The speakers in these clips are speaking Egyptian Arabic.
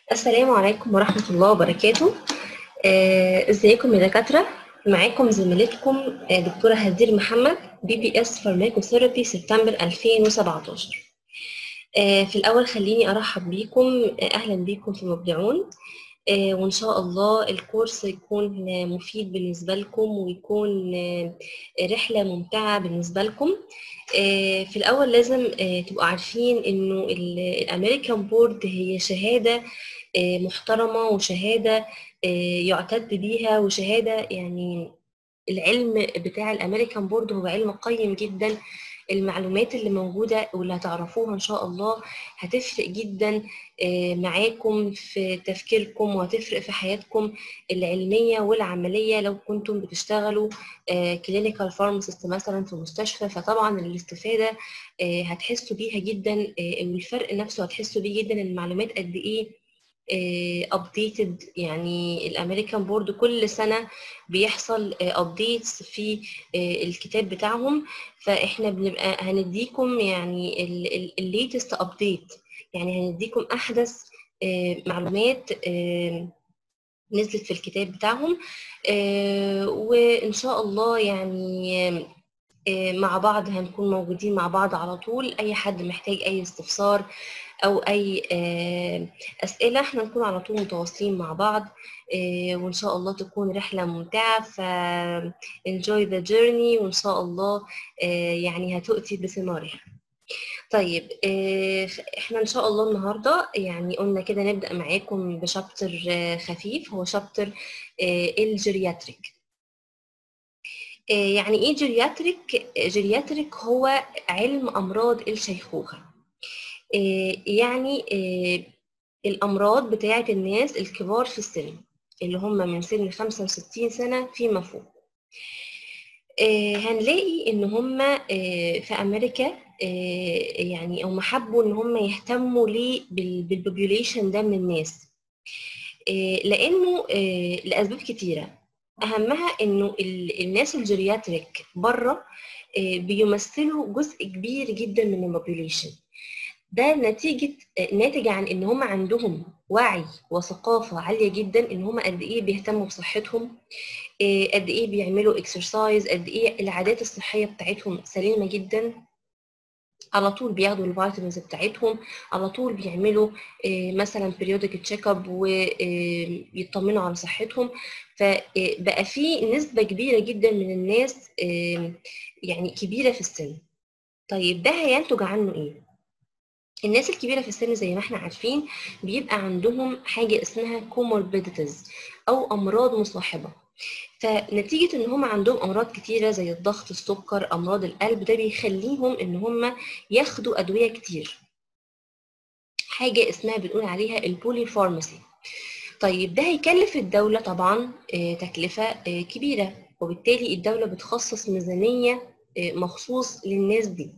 السلام عليكم ورحمة الله وبركاته آه، ازيكم يا دكاترة معاكم زميلتكم آه، دكتورة هدير محمد بي بي اس فارماكوثيرابي سبتمبر 2017 آه، في الأول خليني أرحب بيكم آه، أهلا بيكم في مبدعون آه، وإن شاء الله الكورس يكون آه، مفيد بالنسبة لكم ويكون آه، رحلة ممتعة بالنسبة لكم آه، في الأول لازم آه، تبقوا عارفين إنه الأمريكان بورد هي شهادة آه، محترمة وشهادة آه، يعتد بيها وشهادة يعني العلم بتاع الأمريكان بورد هو علم قيم جدا المعلومات اللي موجودة واللي هتعرفوها إن شاء الله هتفرق جدا آه، معاكم في تفكيركم وهتفرق في حياتكم العلمية والعملية لو كنتم بتشتغلوا كلينيكال فارماسيست مثلا في مستشفى فطبعا الاستفادة آه، هتحسوا بيها جدا آه، والفرق نفسه هتحسوا بيه جدا المعلومات قد ايه ابديتد يعني الامريكان بورد كل سنه بيحصل ابديتس في آه، الكتاب بتاعهم فاحنا بنبقى هنديكم يعني الليتست ابديت يعني هنديكم احدث آه، معلومات آه، نزلت في الكتاب بتاعهم آه، وان شاء الله يعني آه، مع بعض هنكون موجودين مع بعض على طول اي حد محتاج اي استفسار او اي آه، اسئله احنا نكون على طول متواصلين مع بعض آه، وان شاء الله تكون رحله ممتعه ف enjoy the journey وان شاء الله آه، يعني هتؤتي بثمارها طيب آه، احنا ان شاء الله النهارده يعني قلنا كده نبدا معاكم بشابتر آه، خفيف هو شابتر الجيرياتريك آه، يعني ايه جيرياتريك جيرياتريك هو علم امراض الشيخوخه آه، يعني آه، الامراض بتاعه الناس الكبار في السن اللي هم من سن 65 سنه فيما فوق آه، هنلاقي ان هم آه، في امريكا آه، يعني هم حبوا ان هم يهتموا ليه بالبوبيوليشن ده من الناس آه، لانه آه، لاسباب كتيره اهمها انه ال- الناس الجيرياتريك بره آه، بيمثلوا جزء كبير جدا من البوبيوليشن ده نتيجة آه، ناتج عن ان هم عندهم وعي وثقافة عالية جدا ان هم قد ايه بيهتموا بصحتهم آه، قد ايه بيعملوا اكسرسايز قد ايه العادات الصحية بتاعتهم سليمة جدا على طول بياخدوا الفيتامينز بتاعتهم على طول بيعملوا آه، مثلا بيريودك تشيك اب ويطمنوا على صحتهم فبقى في نسبة كبيرة جدا من الناس آه، يعني كبيرة في السن طيب ده هينتج عنه ايه؟ الناس الكبيرة في السن زي ما احنا عارفين بيبقى عندهم حاجة اسمها كوموربيديتيز أو أمراض مصاحبة فنتيجة إن هم عندهم أمراض كتيرة زي الضغط السكر أمراض القلب ده بيخليهم إن هم ياخدوا أدوية كتير حاجة اسمها بنقول عليها البولي فارماسي طيب ده هيكلف الدولة طبعا آه، تكلفة آه، كبيرة وبالتالي الدولة بتخصص ميزانية آه، مخصوص للناس دي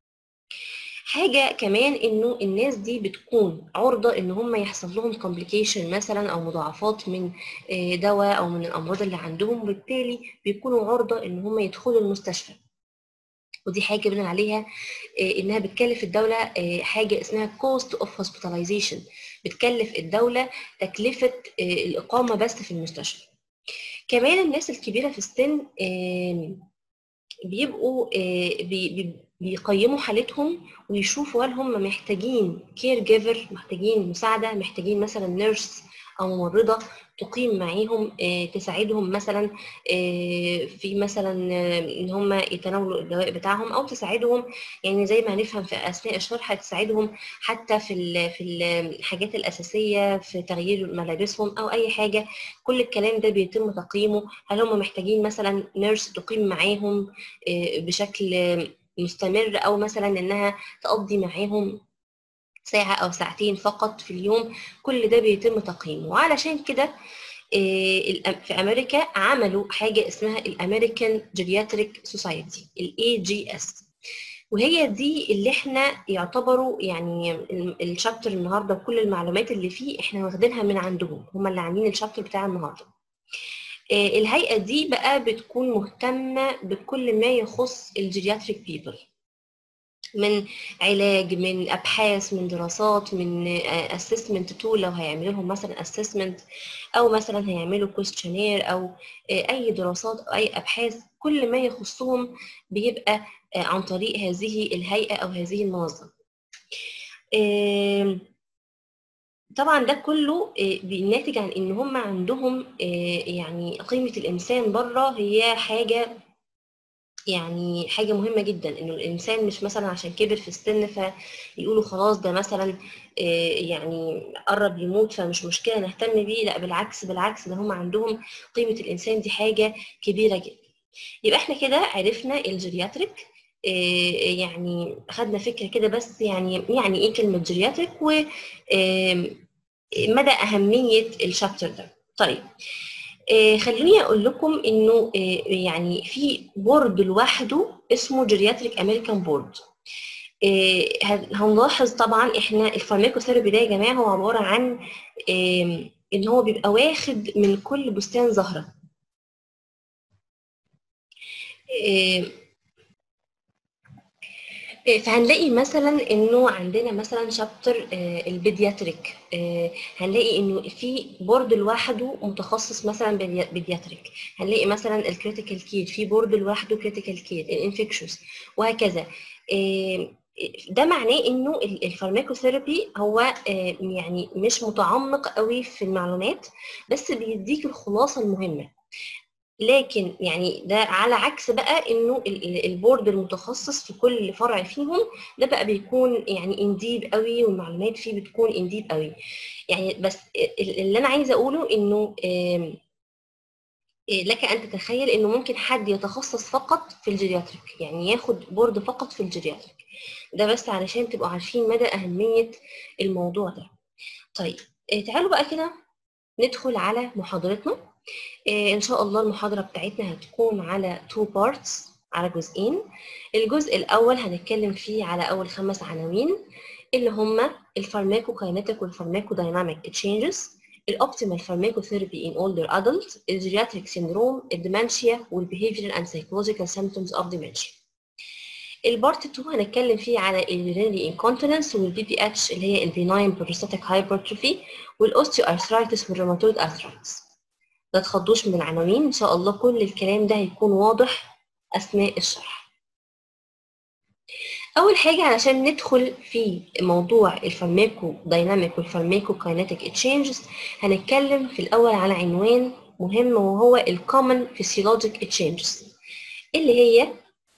حاجة كمان انه الناس دي بتكون عرضة ان هم يحصل لهم complication مثلا او مضاعفات من آه، دواء او من الامراض اللي عندهم وبالتالي بيكونوا عرضة ان هم يدخلوا المستشفى ودي حاجة بنقول عليها آه، انها بتكلف الدولة آه، حاجة اسمها cost of hospitalization بتكلف الدولة تكلفة آه، الإقامة بس في المستشفى كمان الناس الكبيرة في السن آم، بيبقوا آه، بي- بي- بيقيموا حالتهم ويشوفوا هل هم محتاجين كير جيفر محتاجين مساعدة محتاجين مثلا نيرس أو ممرضة تقيم معاهم آه، تساعدهم مثلا آه، في مثلا آه، إن هم يتناولوا الدواء بتاعهم أو تساعدهم يعني زي ما هنفهم في أثناء الشرح تساعدهم حتى في ال- في الحاجات الأساسية في تغيير ملابسهم أو أي حاجة كل الكلام ده بيتم تقييمه هل هم محتاجين مثلا نيرس تقيم معاهم آه، بشكل آه، مستمر او مثلا انها تقضي معاهم ساعة أو ساعتين فقط في اليوم كل ده بيتم تقييمه وعلشان كده آه، الأم- في أمريكا عملوا حاجة اسمها الأمريكان جيرياتريك سوسايتي ال AGS وهي دي اللي احنا يعتبروا يعني ال- الشابتر النهارده وكل المعلومات اللي فيه احنا واخدينها من عندهم هم اللي عاملين الشابتر بتاع النهارده آه، الهيئة دي بقى بتكون مهتمة بكل ما يخص الجيرياتريك بيبل من علاج من ابحاث من دراسات من اسسمنت تول لو هيعملوا لهم مثلا اسسمنت او مثلا هيعملوا كويستشنير او اي دراسات او اي ابحاث كل ما يخصهم بيبقى عن طريق هذه الهيئه او هذه المنظمه طبعا ده كله بيناتج عن ان هم عندهم يعني قيمه الانسان بره هي حاجه يعني حاجة مهمة جدا انه الانسان مش مثلا عشان كبر في السن فيقولوا خلاص ده مثلا يعني قرب يموت فمش مشكلة نهتم بيه لا بالعكس بالعكس ده هم عندهم قيمة الانسان دي حاجة كبيرة جدا يبقى احنا كده عرفنا الجيرياتريك يعني خدنا فكرة كده بس يعني يعني ايه كلمة جيرياتريك و مدى أهمية الشابتر ده طيب آه خلوني اقول لكم انه آه يعني في بورد لوحده اسمه جيرياتريك امريكان بورد آه هنلاحظ طبعا احنا الفارماكوثيرابي ده يا جماعه هو عباره عن ان هو بيبقى واخد من كل بستان زهره فهنلاقي مثلا انه عندنا مثلا شابتر البيدياتريك هنلاقي انه في بورد لوحده متخصص مثلا بيدياتريك هنلاقي مثلا الكريتيكال كير في بورد لوحده كريتيكال كير الانفكشوس وهكذا ده معناه انه الفارماكوثيرابي هو يعني مش متعمق قوي في المعلومات بس بيديك الخلاصه المهمه لكن يعني ده على عكس بقى انه البورد المتخصص في كل فرع فيهم ده بقى بيكون يعني انديب قوي والمعلومات فيه بتكون انديب قوي يعني بس اللي انا عايزه اقوله انه لك ان تتخيل انه ممكن حد يتخصص فقط في الجيرياتريك يعني ياخد بورد فقط في الجيرياتريك ده بس علشان تبقوا عارفين مدى اهميه الموضوع ده طيب تعالوا بقى كده ندخل على محاضرتنا ان شاء الله المحاضره بتاعتنا هتكون على two parts على جزئين الجزء الاول هنتكلم فيه على اول خمس عناوين اللي هما الفارماكوكاينيتيك والفارماكو دايناميك تشينجز الاوبتيمال فارماكوثيرابي in older adults الجيرياتريك سيندروم الديمنشيا والبيهيفيرال and psychological symptoms of dementia البارت 2 هنتكلم فيه على اليورينري انكونتيننس والبي بي اتش اللي هي البيناين بروستاتيك هايبرتروفي والاوستيو ارثرايتس والروماتويد ارثرايتس ما تخضوش من العناوين ان شاء الله كل الكلام ده هيكون واضح اثناء الشرح اول حاجه علشان ندخل في موضوع الفارماكو دايناميك والفارماكو كاينيتيك تشينجز هنتكلم في الاول على عنوان مهم وهو الكومن فيسيولوجيك تشينجز اللي هي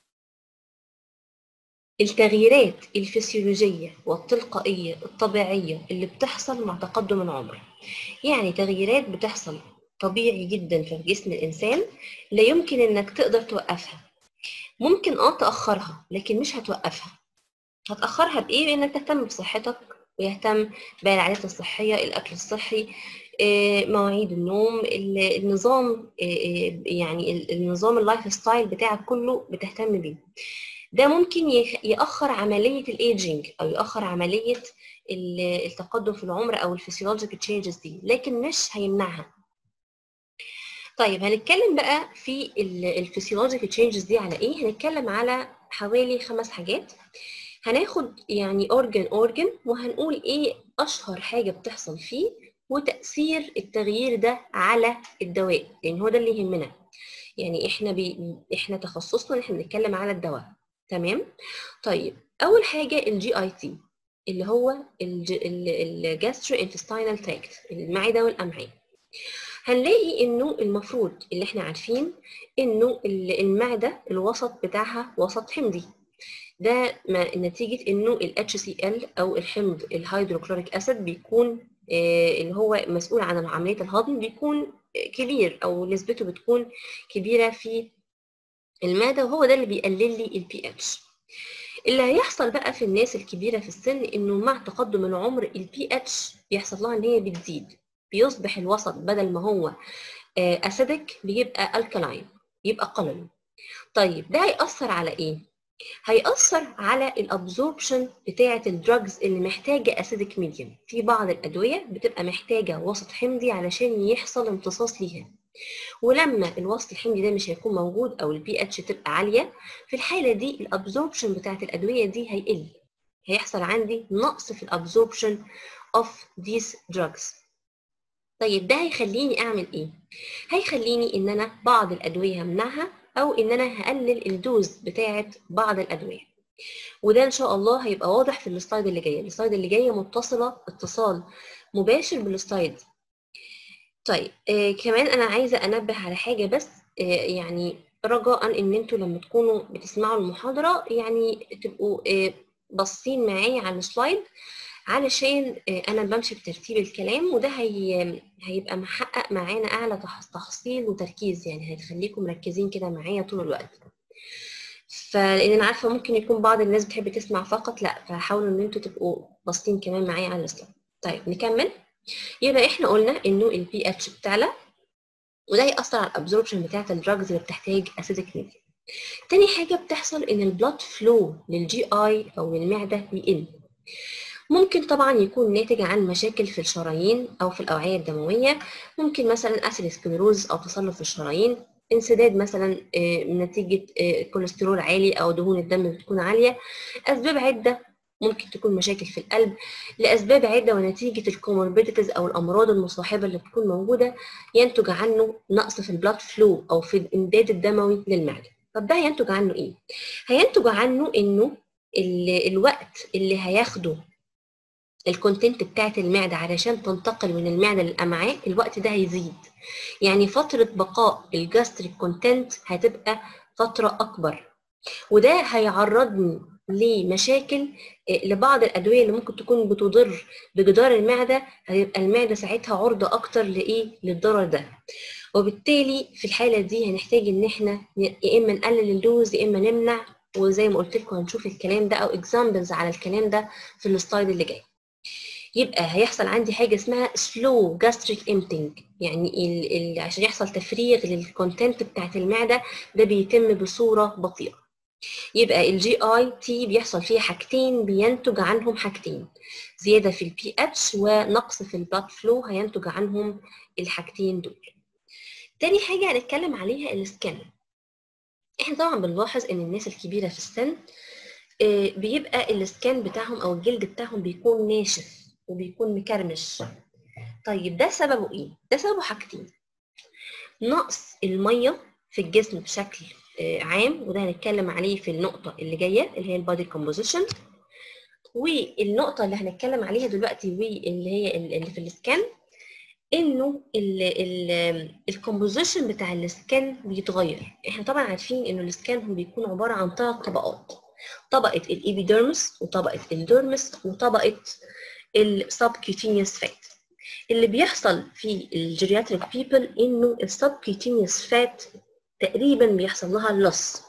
التغييرات الفسيولوجية والتلقائية الطبيعية اللي بتحصل مع تقدم العمر يعني تغييرات بتحصل طبيعي جدا في جسم الإنسان لا يمكن إنك تقدر توقفها ممكن اه تأخرها لكن مش هتوقفها هتأخرها بإيه؟ بإنك تهتم بصحتك ويهتم بالعادات الصحية الأكل الصحي مواعيد النوم النظام يعني النظام اللايف ستايل بتاعك كله بتهتم بيه ده ممكن يأخر عملية الايجينج أو يأخر عملية التقدم في العمر أو الفسيولوجيك تشينجز دي لكن مش هيمنعها طيب هنتكلم بقى في الفسيولوجيك تشينجز دي على ايه هنتكلم على حوالي خمس حاجات هناخد يعني اورجن اورجن وهنقول ايه اشهر حاجه بتحصل فيه وتاثير التغيير ده على الدواء لان هو ده اللي يهمنا يعني احنا بي... احنا تخصصنا ان احنا بنتكلم على الدواء تمام طيب اول حاجه الجي اي تي اللي هو الجاسترو انتستينال تراكت المعده والامعاء هنلاقي انه المفروض اللي احنا عارفين انه المعده الوسط بتاعها وسط حمضي ده نتيجه انه ال HCl او الحمض الهيدروكلوريك اسيد بيكون اللي هو مسؤول عن عمليه الهضم بيكون كبير او نسبته بتكون كبيره في المعده وهو ده اللي بيقلل لي البي اتش اللي هيحصل بقى في الناس الكبيره في السن انه مع تقدم العمر البي اتش بيحصل لها ان هي بتزيد بيصبح الوسط بدل ما هو اسيدك بيبقى الكلاين يبقى قلوي طيب ده هيأثر على ايه هيأثر على الابزوربشن بتاعة الدراجز اللي محتاجة اسيدك ميديوم في بعض الأدوية بتبقى محتاجة وسط حمضي علشان يحصل امتصاص ليها ولما الوسط الحمضي ده مش هيكون موجود او البي اتش تبقى عاليه في الحاله دي الابزوربشن بتاعت الادويه دي هيقل هيحصل عندي نقص في الابزوربشن اوف these drugs طيب ده هيخليني اعمل ايه هيخليني ان انا بعض الادويه همنعها او ان انا هقلل الدوز بتاعه بعض الادويه وده ان شاء الله هيبقى واضح في السلايد اللي جايه السلايد اللي جايه متصله اتصال مباشر بالسلايد طيب آه كمان انا عايزه انبه على حاجه بس آه يعني رجاء ان انتوا لما تكونوا بتسمعوا المحاضره يعني تبقوا آه باصين معايا على السلايد علشان آه انا بمشي بترتيب الكلام وده هي هيبقى محقق معانا اعلى تحصيل وتركيز يعني هيخليكم مركزين كده معايا طول الوقت فلان انا عارفه ممكن يكون بعض الناس بتحب تسمع فقط لا فحاولوا ان انتوا تبقوا باصين كمان معايا على السلايد طيب نكمل يبقى احنا قلنا انه البي اتش بتعلى وده يأثر على الابزوربشن بتاعت الدراجز اللي بتحتاج اسيدك ميديا تاني حاجة بتحصل ان البلاد فلو للجي اي او للمعدة بيقل ممكن طبعا يكون ناتج عن مشاكل في الشرايين او في الاوعية الدموية ممكن مثلا اسيدوسكليروز او تصلب في الشرايين انسداد مثلا نتيجة كوليسترول عالي او دهون الدم بتكون عالية اسباب عدة ممكن تكون مشاكل في القلب لأسباب عدة ونتيجة الكوموربيديتيز أو الأمراض المصاحبة اللي بتكون موجودة ينتج عنه نقص في البلاد فلو أو في الإمداد الدموي للمعدة طب ده هينتج عنه إيه؟ هينتج عنه إنه الوقت اللي هياخده الكونتنت بتاعت المعدة علشان تنتقل من المعدة للأمعاء الوقت ده هيزيد يعني فترة بقاء الجاستريك كونتنت هتبقى فترة أكبر وده هيعرضني لمشاكل لبعض الادويه اللي ممكن تكون بتضر بجدار المعده هيبقى المعده ساعتها عرضه اكتر لايه للضرر ده وبالتالي في الحاله دي هنحتاج ان احنا يا اما نقلل الدوز يا اما نمنع وزي ما قلت لكم هنشوف الكلام ده او اكزامبلز على الكلام ده في السلايد اللي جاي يبقى هيحصل عندي حاجه اسمها سلو جاستريك امتنج يعني ال ال عشان يحصل تفريغ للكونتنت بتاعت المعده ده بيتم بصوره بطيئه يبقى الجي اي تي بيحصل فيه حاجتين بينتج عنهم حاجتين زياده في البي اتش ونقص في البلاد فلو هينتج عنهم الحاجتين دول تاني حاجه هنتكلم عليها السكان احنا طبعا بنلاحظ ان الناس الكبيره في السن بيبقى السكان بتاعهم او الجلد بتاعهم بيكون ناشف وبيكون مكرمش طيب ده سببه ايه ده سببه حاجتين نقص الميه في الجسم بشكل عام وده هنتكلم عليه في النقطة اللي جاية اللي هي البادي كومبوزيشن والنقطة اللي هنتكلم عليها دلوقتي واللي هي اللي في السكان انه الكومبوزيشن بتاع السكان بيتغير احنا طبعا عارفين انه السكان هو بيكون عبارة عن ثلاث طبقات طبقة الإيبيديرمس وطبقة الديرمس وطبقة السبكيوتينيوس فات اللي بيحصل في الجيرياتريك بيبل انه السبكيوتينيوس فات تقريبا بيحصل لها لص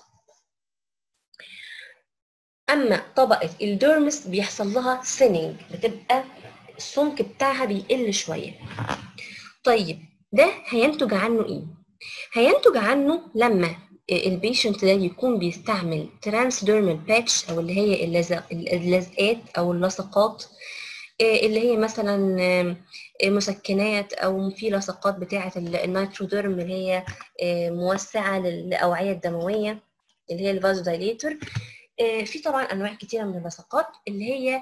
اما طبقه الديرمس بيحصل لها سيننج بتبقى السمك بتاعها بيقل شويه طيب ده هينتج عنه ايه هينتج عنه لما البيشنت ده يكون بيستعمل ترانس ديرمال باتش او اللي هي اللزقات او اللصقات اللي هي مثلا مسكنات او في لصقات بتاعه النيتروديرم اللي هي موسعه للاوعيه الدمويه اللي هي الفازو دايليتور في طبعا انواع كتيره من اللصقات اللي هي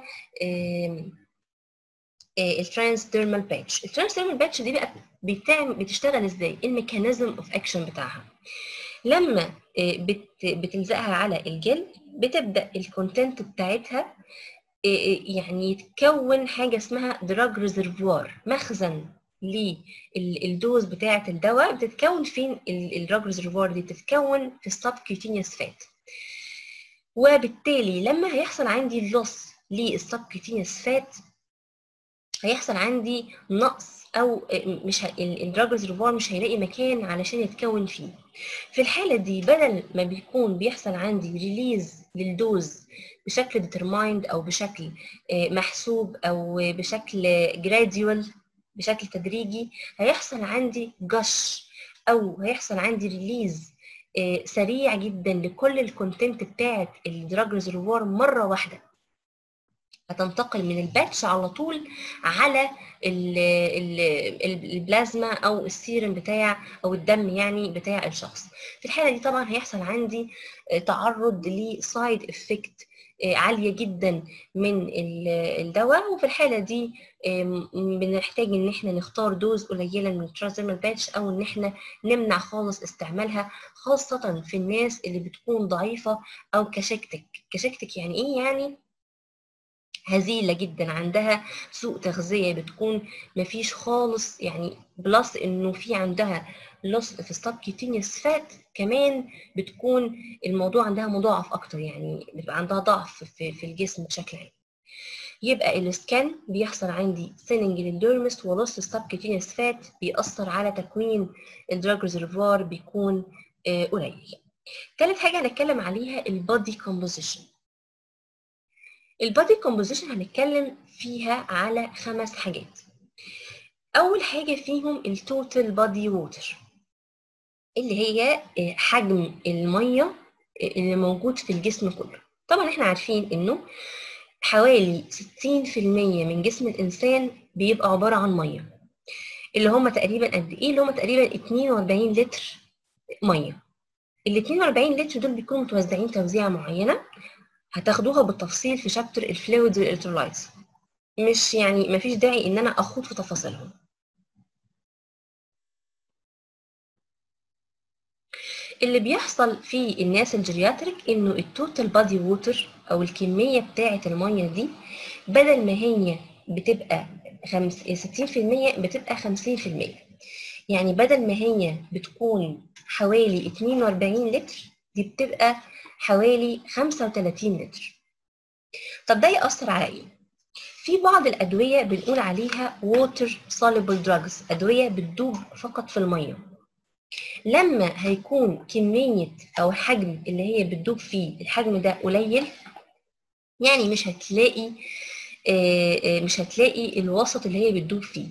الترانس ديرمال باتش الترانس ديرمال باتش دي بقى بتعمل بتشتغل ازاي الميكانيزم اوف اكشن بتاعها لما بتلزقها على الجلد بتبدا الكونتنت بتاعتها يعني يتكون حاجه اسمها دراج ريزرفوار مخزن للدوز بتاعه الدواء بتتكون فين الدراج ريزرفوار دي بتتكون في السبكيوتينيوس فات وبالتالي لما هيحصل عندي اللص للسبكيوتينيوس فات هيحصل عندي نقص او مش الدراج ريزرفوار مش هيلاقي مكان علشان يتكون فيه في الحاله دي بدل ما بيكون بيحصل عندي ريليز للدوز بشكل ديترمايند او بشكل محسوب او بشكل جراديوال بشكل تدريجي هيحصل عندي جش او هيحصل عندي ريليز سريع جدا لكل الكونتنت بتاعت الدراج ريزرفوار مره واحده هتنتقل من الباتش على طول على ال ال البلازما او السيرم بتاع او الدم يعني بتاع الشخص في الحاله دي طبعا هيحصل عندي تعرض لسايد افكت عاليه جدا من الدواء وفي الحاله دي بنحتاج ان احنا نختار دوز قليله من الترانزيمال باتش او ان احنا نمنع خالص استعمالها خاصه في الناس اللي بتكون ضعيفه او كشكتك كشكتك يعني ايه يعني هزيله جدا عندها سوء تغذيه بتكون مفيش خالص يعني بلس انه في عندها لص في السبكيتينيوس فات كمان بتكون الموضوع عندها مضاعف اكتر يعني بيبقى عندها ضعف في, في الجسم بشكل عام يبقى السكان بيحصل عندي سيننج للديرمس ولص السبكيتينيوس فات بيأثر على تكوين الدراج ريزرفوار بيكون قليل تالت حاجه هنتكلم عليها البادي كومبوزيشن البادي كومبوزيشن هنتكلم فيها على خمس حاجات اول حاجه فيهم التوتال بادي ووتر اللي هي حجم الميه اللي موجود في الجسم كله طبعا احنا عارفين انه حوالي 60% من جسم الانسان بيبقى عباره عن ميه اللي هم تقريبا قد ايه اللي هم تقريبا 42 لتر ميه ال 42 لتر دول بيكونوا متوزعين توزيعه معينه هتاخدوها بالتفصيل في شابتر الفلويدز والالكترولايتس مش يعني مفيش داعي ان انا اخوض في تفاصيلهم اللي بيحصل في الناس الجيرياتريك انه التوتال بادي ووتر او الكميه بتاعه الميه دي بدل ما هي بتبقى خمس 60% بتبقى 50% يعني بدل ما هي بتكون حوالي 42 لتر دي بتبقى حوالي 35 لتر طب ده يأثر على ايه؟ في بعض الأدوية بنقول عليها water soluble drugs أدوية بتدوب فقط في المية لما هيكون كمية أو حجم اللي هي بتدوب فيه الحجم ده قليل يعني مش هتلاقي مش هتلاقي الوسط اللي هي بتدوب فيه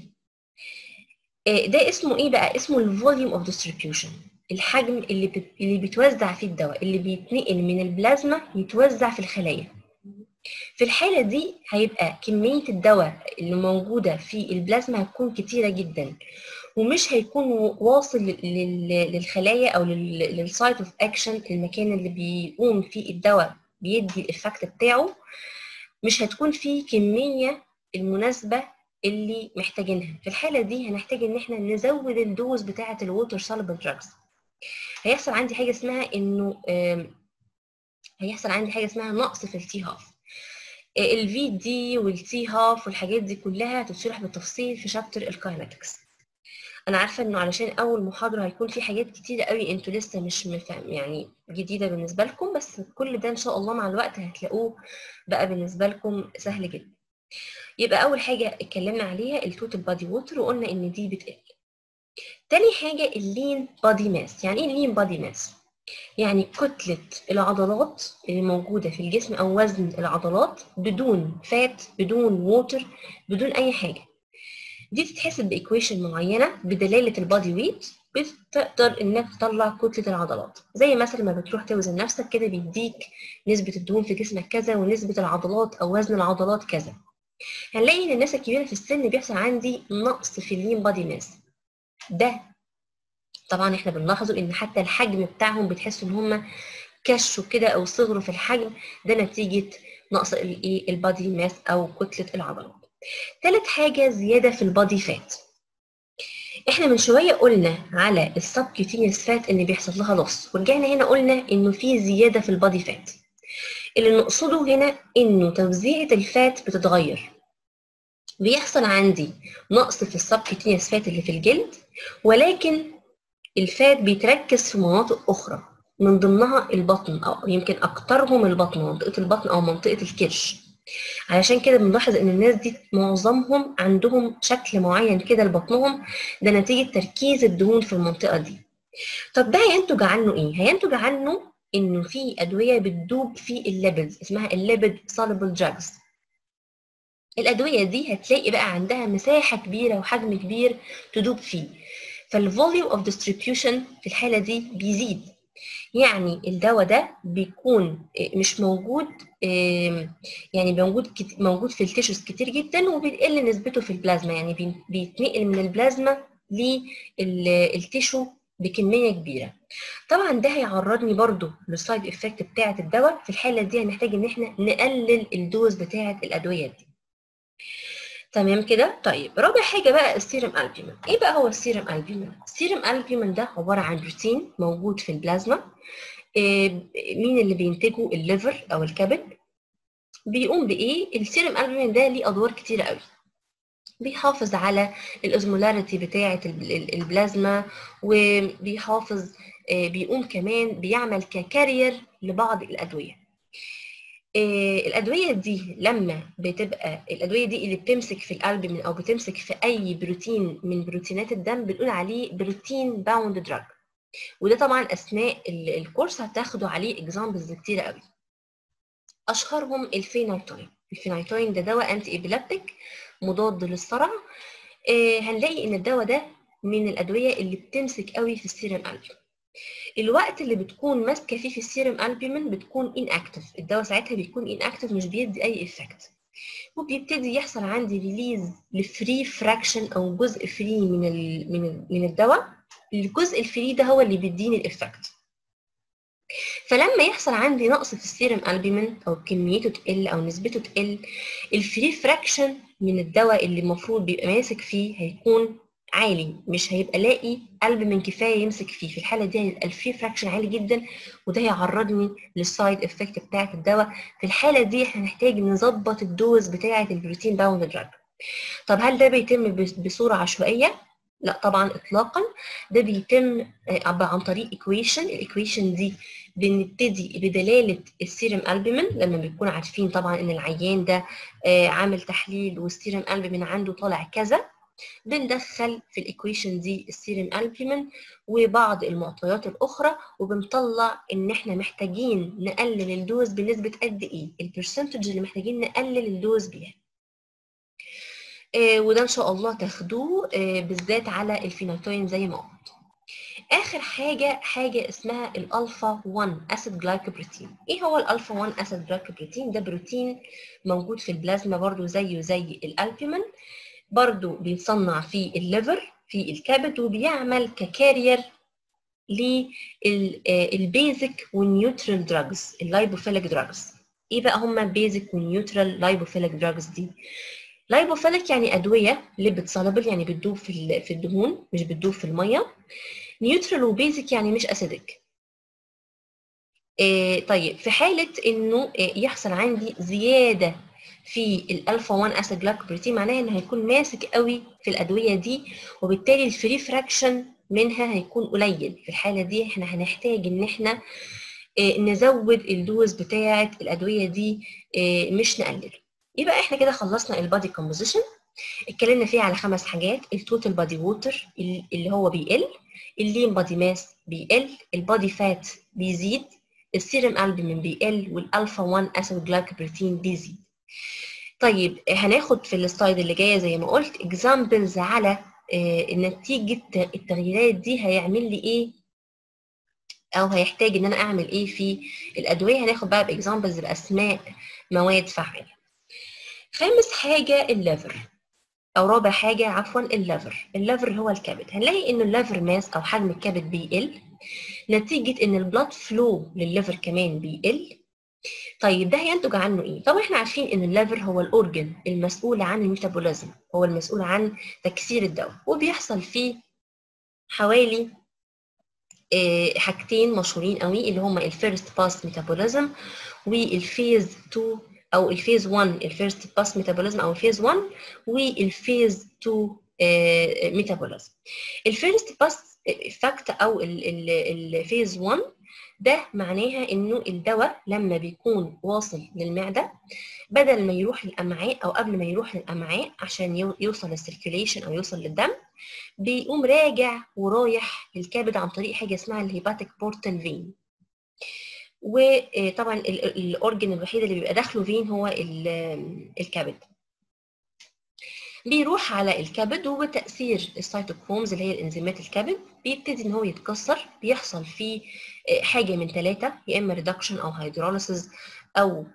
ده اسمه ايه بقى اسمه الفوليوم اوف ديستريبيوشن الحجم اللي بت... اللي بيتوزع فيه الدواء اللي بيتنقل من البلازما يتوزع في الخلايا في الحالة دي هيبقى كمية الدواء اللي موجودة في البلازما هتكون كتيرة جدا ومش هيكون واصل لل... للخلايا أو لل... للسايت اوف أكشن المكان اللي بيقوم فيه الدواء بيدي الإفكت بتاعه مش هتكون فيه كمية المناسبة اللي محتاجينها في الحالة دي هنحتاج إن احنا نزود الدوز بتاعة الووتر سولبل دراجز هيحصل عندي حاجه اسمها انه هيحصل عندي حاجه اسمها نقص في التي هاف الفي دي والتي هاف والحاجات دي كلها هتتشرح بالتفصيل في شابتر الكاينetics انا عارفه انه علشان اول محاضره هيكون في حاجات كتيره قوي انتوا لسه مش مفهم يعني جديده بالنسبه لكم بس كل ده ان شاء الله مع الوقت هتلاقوه بقى بالنسبه لكم سهل جدا يبقى اول حاجه اتكلمنا عليها التوتال بادي ووتر وقلنا ان دي بتقل تاني حاجة اللين بادي ماس يعني ايه اللين بادي ماس؟ يعني كتلة العضلات اللي موجودة في الجسم أو وزن العضلات بدون فات بدون ووتر بدون أي حاجة دي تتحسب بإيكويشن معينة بدلالة البادي ويت بتقدر إنك تطلع كتلة العضلات زي مثلا ما بتروح توزن نفسك كده بيديك نسبة الدهون في جسمك كذا ونسبة العضلات أو وزن العضلات كذا هنلاقي إن الناس الكبيرة في السن بيحصل عندي نقص في اللين بادي ماس ده طبعا احنا بنلاحظوا ان حتى الحجم بتاعهم بتحسوا ان هم كشوا كده او صغروا في الحجم ده نتيجه نقص الايه البادي ماس او كتله العضلات ثالث حاجه زياده في البادي فات احنا من شويه قلنا على السبكيوتينيوس فات ان بيحصل لها لص ورجعنا هنا قلنا انه في زياده في البادي فات اللي نقصده هنا انه توزيعه الفات بتتغير بيحصل عندي نقص في السبكيوتينيوس فات اللي في الجلد ولكن الفات بيتركز في مناطق اخرى من ضمنها البطن او يمكن اكترهم البطن منطقه البطن او منطقه الكرش علشان كده بنلاحظ ان الناس دي معظمهم عندهم شكل معين كده لبطنهم ده نتيجه تركيز الدهون في المنطقه دي طب ده هينتج عنه ايه هينتج عنه انه في ادويه بتدوب في الليبيدز اسمها الليبيد سوليبل دراجز الادويه دي هتلاقي بقى عندها مساحه كبيره وحجم كبير تدوب فيه فالفوليوم اوف ديستريبيوشن في الحاله دي بيزيد يعني الدواء ده بيكون مش موجود يعني موجود موجود في التيشوز كتير جدا وبيقل نسبته في البلازما يعني بيتنقل من البلازما للتيشو بكميه كبيره طبعا ده هيعرضني برضو للسايد افكت بتاعه الدواء في الحاله دي هنحتاج ان احنا نقلل الدوز بتاعه الادويه دي تمام كده طيب رابع حاجه بقى السيرم البيومين ايه بقى هو السيرم البيومين السيرم البيومين ده عباره عن بروتين موجود في البلازما إيه مين اللي بينتجه الليفر او الكبد بيقوم بايه السيرم البيومين ده ليه ادوار كتيره قوي بيحافظ على الاوزمولاريتي بتاعه البلازما وبيحافظ بيقوم كمان بيعمل ككارير لبعض الادويه الادويه دي لما بتبقى الادويه دي اللي بتمسك في القلب من او بتمسك في اي بروتين من بروتينات الدم بنقول عليه بروتين باوند دراج وده طبعا اثناء الكورس هتاخدوا عليه اكزامبلز كتيره قوي اشهرهم الفينايتوين الفينايتوين ده دواء انتي ايبيلابتيك مضاد للصرع آه هنلاقي ان الدواء ده من الادويه اللي بتمسك قوي في السيرم البيومين الوقت اللي بتكون ماسكه فيه في السيرم البيومين بتكون ان اكتف الدواء ساعتها بيكون ان اكتف مش بيدي اي افكت وبيبتدي يحصل عندي ريليز لفري فراكشن او جزء فري من ال من ال من الدواء الجزء الفري ده هو اللي بيديني الافكت فلما يحصل عندي نقص في السيرم البيومين او كميته تقل او نسبته تقل الفري فراكشن من الدواء اللي المفروض بيبقى ماسك فيه هيكون عالي مش هيبقى لاقي قلب من كفايه يمسك فيه في الحاله دي هيبقى الفري فراكشن عالي جدا وده هيعرضني للسايد افكت بتاعه الدواء في الحاله دي احنا هنحتاج نظبط الدوز بتاعه البروتين باوند دراج طب هل ده بيتم بصوره عشوائيه لا طبعا اطلاقا ده بيتم عن طريق ايكويشن الايكويشن دي بنبتدي بدلاله السيرم البومين لما بنكون عارفين طبعا ان العيان ده عامل تحليل والسيرم البومين عنده طالع كذا بندخل في الايكويشن دي السيرم البومين وبعض المعطيات الاخرى وبنطلع ان احنا محتاجين نقلل الدوز بنسبه قد ايه البرسنتج اللي محتاجين نقلل الدوز بيها آه وده ان شاء الله تاخدوه آه بالذات على الفينوتوين زي ما قلت اخر حاجه حاجه اسمها الالفا 1 اسيد جلايكوبروتين ايه هو الالفا 1 اسيد جلايكوبروتين ده بروتين موجود في البلازما برضو زيه زي الالبومين برضو بيتصنع في الليفر في الكبد وبيعمل ككارير للبيزك والنيوترال دراجز اللايبوفيليك دراجز ايه بقى هما بيزك والنيوترال لايبوفيليك دراجز دي لايبوفيليك يعني ادويه ليبيد سولبل يعني بتدوب في في الدهون مش بتدوب في الميه نيوترال وبيزك يعني مش اسيدك إيه طيب في حاله انه إيه يحصل عندي زياده في الالفا 1 اسيد جلايكوبروتين معناها انه هيكون ماسك قوي في الادويه دي وبالتالي الفري فراكشن منها هيكون قليل في الحاله دي احنا هنحتاج ان احنا إيه نزود الدوز بتاعه الادويه دي إيه مش نقلل يبقى احنا كده خلصنا البادي كومبوزيشن اتكلمنا فيه على خمس حاجات التوتال بادي ووتر اللي هو بيقل اللين بادي ماس بيقل البادي فات بيزيد السيرم البومين بيقل والالفا 1 اسيد جلايكوبروتين بيزيد طيب هناخد في السلايد اللي جايه زي ما قلت اكزامبلز على نتيجه التغييرات دي هيعمل لي ايه او هيحتاج ان انا اعمل ايه في الادويه هناخد بقى باكزامبلز باسماء مواد فعاله خامس حاجه الليفر او رابع حاجه عفوا الليفر الليفر هو الكبد هنلاقي ان الليفر ماس او حجم الكبد بيقل نتيجه ان البلاد فلو للليفر كمان بيقل طيب ده هينتج عنه ايه طبعا احنا عارفين ان الليفر هو الاورجن المسؤول عن الميتابوليزم هو المسؤول عن تكسير الدواء وبيحصل فيه حوالي حاجتين مشهورين قوي اللي هما الفيرست باس ميتابوليزم والفيز 2 او الفيز 1 الفيرست باس ميتابوليزم او الفيز 1 والفيز 2 ميتابوليزم الفيرست باس افكت او الفيز 1 ده معناها انه الدواء لما بيكون واصل للمعده بدل ما يروح للامعاء او قبل ما يروح للامعاء عشان يوصل للسيركيوليشن او يوصل للدم بيقوم راجع ورايح للكبد عن طريق حاجه اسمها الهيباتيك بورتال فين وطبعا الاورجن الوحيد اللي بيبقى داخله فين هو الكبد بيروح على الكبد وبتاثير السيتوكرومز اللي هي الانزيمات الكبد بيبتدي ان هو يتكسر بيحصل فيه حاجه من ثلاثه يا اما ريدكشن او هيدروليسيس او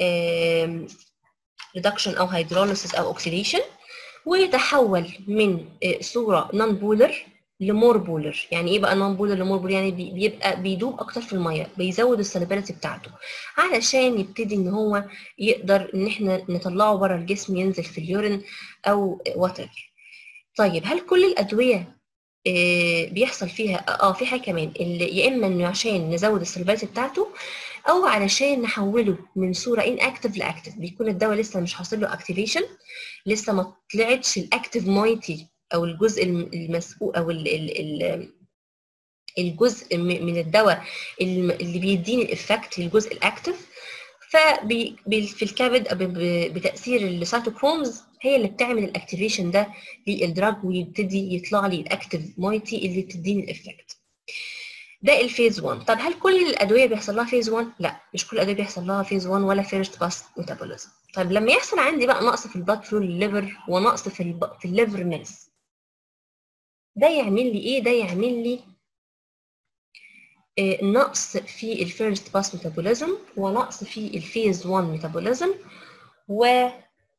ريدكشن او هيدروليسيس او اوكسيديشن ويتحول من صوره نون بولر لمور بولر يعني ايه بقى نون بولر لمور بولر يعني بيبقى بيدوب اكتر في الميه بيزود السلبيلتي بتاعته علشان يبتدي ان هو يقدر ان احنا نطلعه بره الجسم ينزل في اليورين او واتر طيب هل كل الادويه بيحصل فيها اه في حاجه كمان اللي يا اما انه عشان نزود السلبيلتي بتاعته او علشان نحوله من صوره ان اكتف لاكتف بيكون الدواء لسه مش حاصل له اكتيفيشن لسه ما طلعتش الاكتف مويتي او الجزء المسؤول او ال ال ال الجزء من الدواء اللي بيديني الافكت الجزء الاكتف ففي الكبد بتاثير السيتوكرومز هي اللي بتعمل الاكتيفيشن ده للدراج ويبتدي يطلع لي الاكتف مويتي اللي بتديني الافكت ده الفيز 1 طب هل كل الادويه بيحصل لها فيز 1 لا مش كل الادويه بيحصل لها فيز 1 ولا فيرست باس ميتابوليزم طيب لما يحصل عندي بقى نقص في البلاد فلو للليفر ونقص في الب... في الليفر ماس ده يعمل لي ايه ده يعمل لي آه نقص في الفيرست باس ميتابوليزم ونقص في الفيز 1 ميتابوليزم و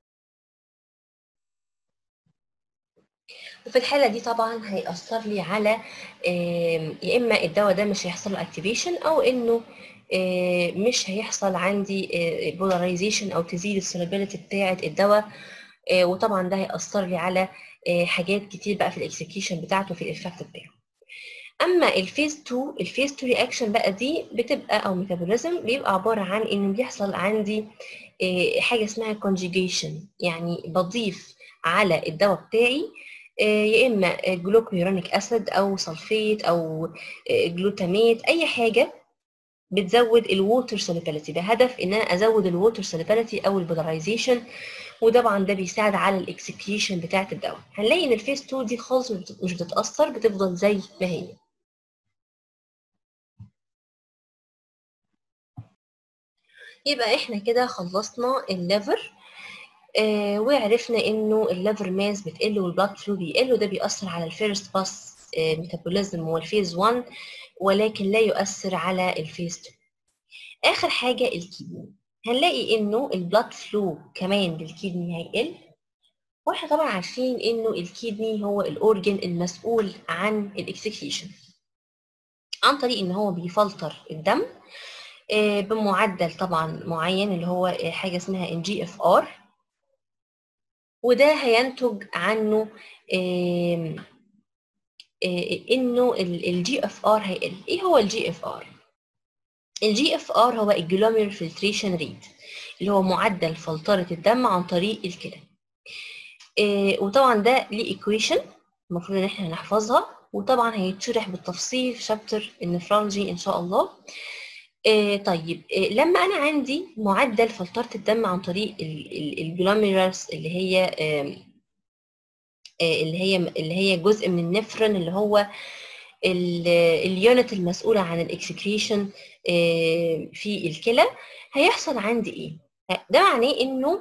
وفي الحالة دي طبعا هيأثر لي على يا إما الدواء ده مش هيحصل له اكتيفيشن أو إنه مش هيحصل عندي بولاريزيشن أو تزيد السولابيلتي بتاعة الدواء وطبعا ده هيأثر لي على حاجات كتير بقى في الاكسكيوشن بتاعته في الإفكت بتاعه. اما الفيز 2 الفيز 2 رياكشن بقى دي بتبقى او ميتابوليزم بيبقى عباره عن انه بيحصل عندي حاجه اسمها كونجيجيشن يعني بضيف على الدواء بتاعي يا اما جلوكويورونيك اسيد او سلفيت او جلوتاميت اي حاجه بتزود الووتر سوليبيليتي بهدف ان انا ازود الووتر سوليبيليتي او البولاريزيشن وطبعا ده بيساعد على الاكسكيوشن بتاعه الدواء هنلاقي ان الفيز 2 دي خالص مش بتتاثر بتفضل زي ما هي يبقى احنا كده خلصنا الليفر آه وعرفنا انه الليفر ماس بتقل والبلاد فلو بيقل وده بيأثر على الفيرست باس آه ميتابوليزم والفيز 1 ولكن لا يؤثر على الفيز 2 اخر حاجه الكيدني هنلاقي انه البلاد فلو كمان للكيدني هيقل واحنا طبعا عارفين انه الكيدني هو الاورجن المسؤول عن الاكسكيوشن عن طريق ان هو بيفلتر الدم آه بمعدل طبعا معين اللي هو حاجه اسمها ان جي اف ار وده هينتج عنه آه آه انه الجي اف ار هيقل ايه هو الجي اف ار الجي اف ار هو الجلوميرال فلتريشن ريت اللي هو معدل فلتره الدم عن طريق الكلى آه وطبعا ده ليه ايكويشن المفروض ان احنا نحفظها وطبعا هيتشرح بالتفصيل في شابتر النفرولوجي ان شاء الله آه طيب آه لما انا عندي معدل فلتره الدم عن طريق الجلوميرالز اللي هي آه اللي هي اللي هي جزء من النفرون اللي هو اليونت المسؤوله عن الاكسكريشن في الكلى هيحصل عندي ايه ده معناه انه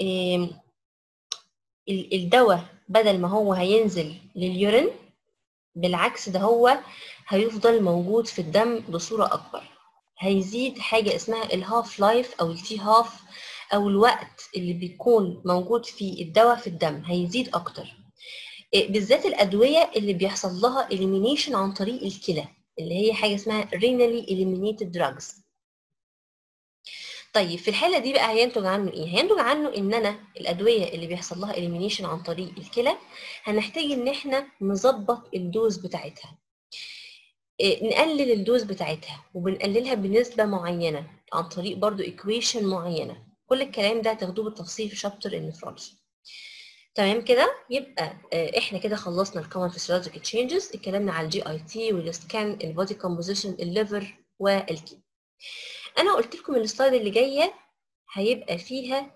الدواء بدل ما هو هينزل لليورين بالعكس ده هو هيفضل موجود في الدم بصوره اكبر هيزيد حاجه اسمها الهاف لايف او التي هاف او الوقت اللي بيكون موجود فيه الدواء في الدم هيزيد اكتر بالذات الادويه اللي بيحصل لها elimination عن طريق الكلى اللي هي حاجه اسمها renally eliminated drugs طيب في الحاله دي بقى هينتج عنه ايه هينتج عنه ان انا الادويه اللي بيحصل لها elimination عن طريق الكلى هنحتاج ان احنا نظبط الدوز بتاعتها نقلل الدوز بتاعتها وبنقللها بنسبه معينه عن طريق برضو equation معينه كل الكلام ده هتاخدوه بالتفصيل في شابتر النفرولوجي تمام كده يبقى احنا كده خلصنا الكومن فيسيولوجيك تشينجز اتكلمنا على الجي اي تي والسكان البودي كومبوزيشن الليفر والكيد انا قلت لكم السلايد اللي جايه هيبقى فيها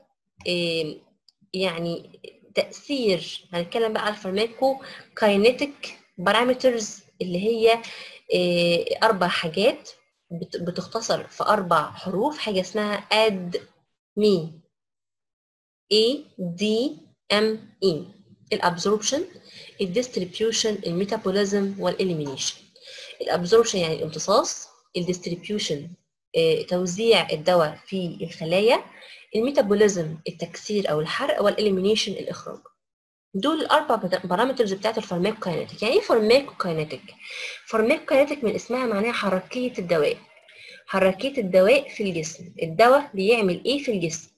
يعني تاثير هنتكلم بقى على الفارماكو كاينيتيك بارامترز اللي هي اربع حاجات بتختصر في اربع حروف حاجه اسمها اد مي A D M E الابزوربشن الديستريبيوشن الميتابوليزم والاليمينيشن الابزوربشن يعني الامتصاص الديستريبيوشن توزيع الدواء في الخلايا الميتابوليزم التكسير او الحرق والاليمينيشن الاخراج دول الاربع بارامترز بتاعت الفارماكوكاينيتيك يعني ايه فارماكوكاينيتيك فارماكوكاينيتيك من اسمها معناها حركيه الدواء حركيه الدواء في الجسم الدواء بيعمل ايه في الجسم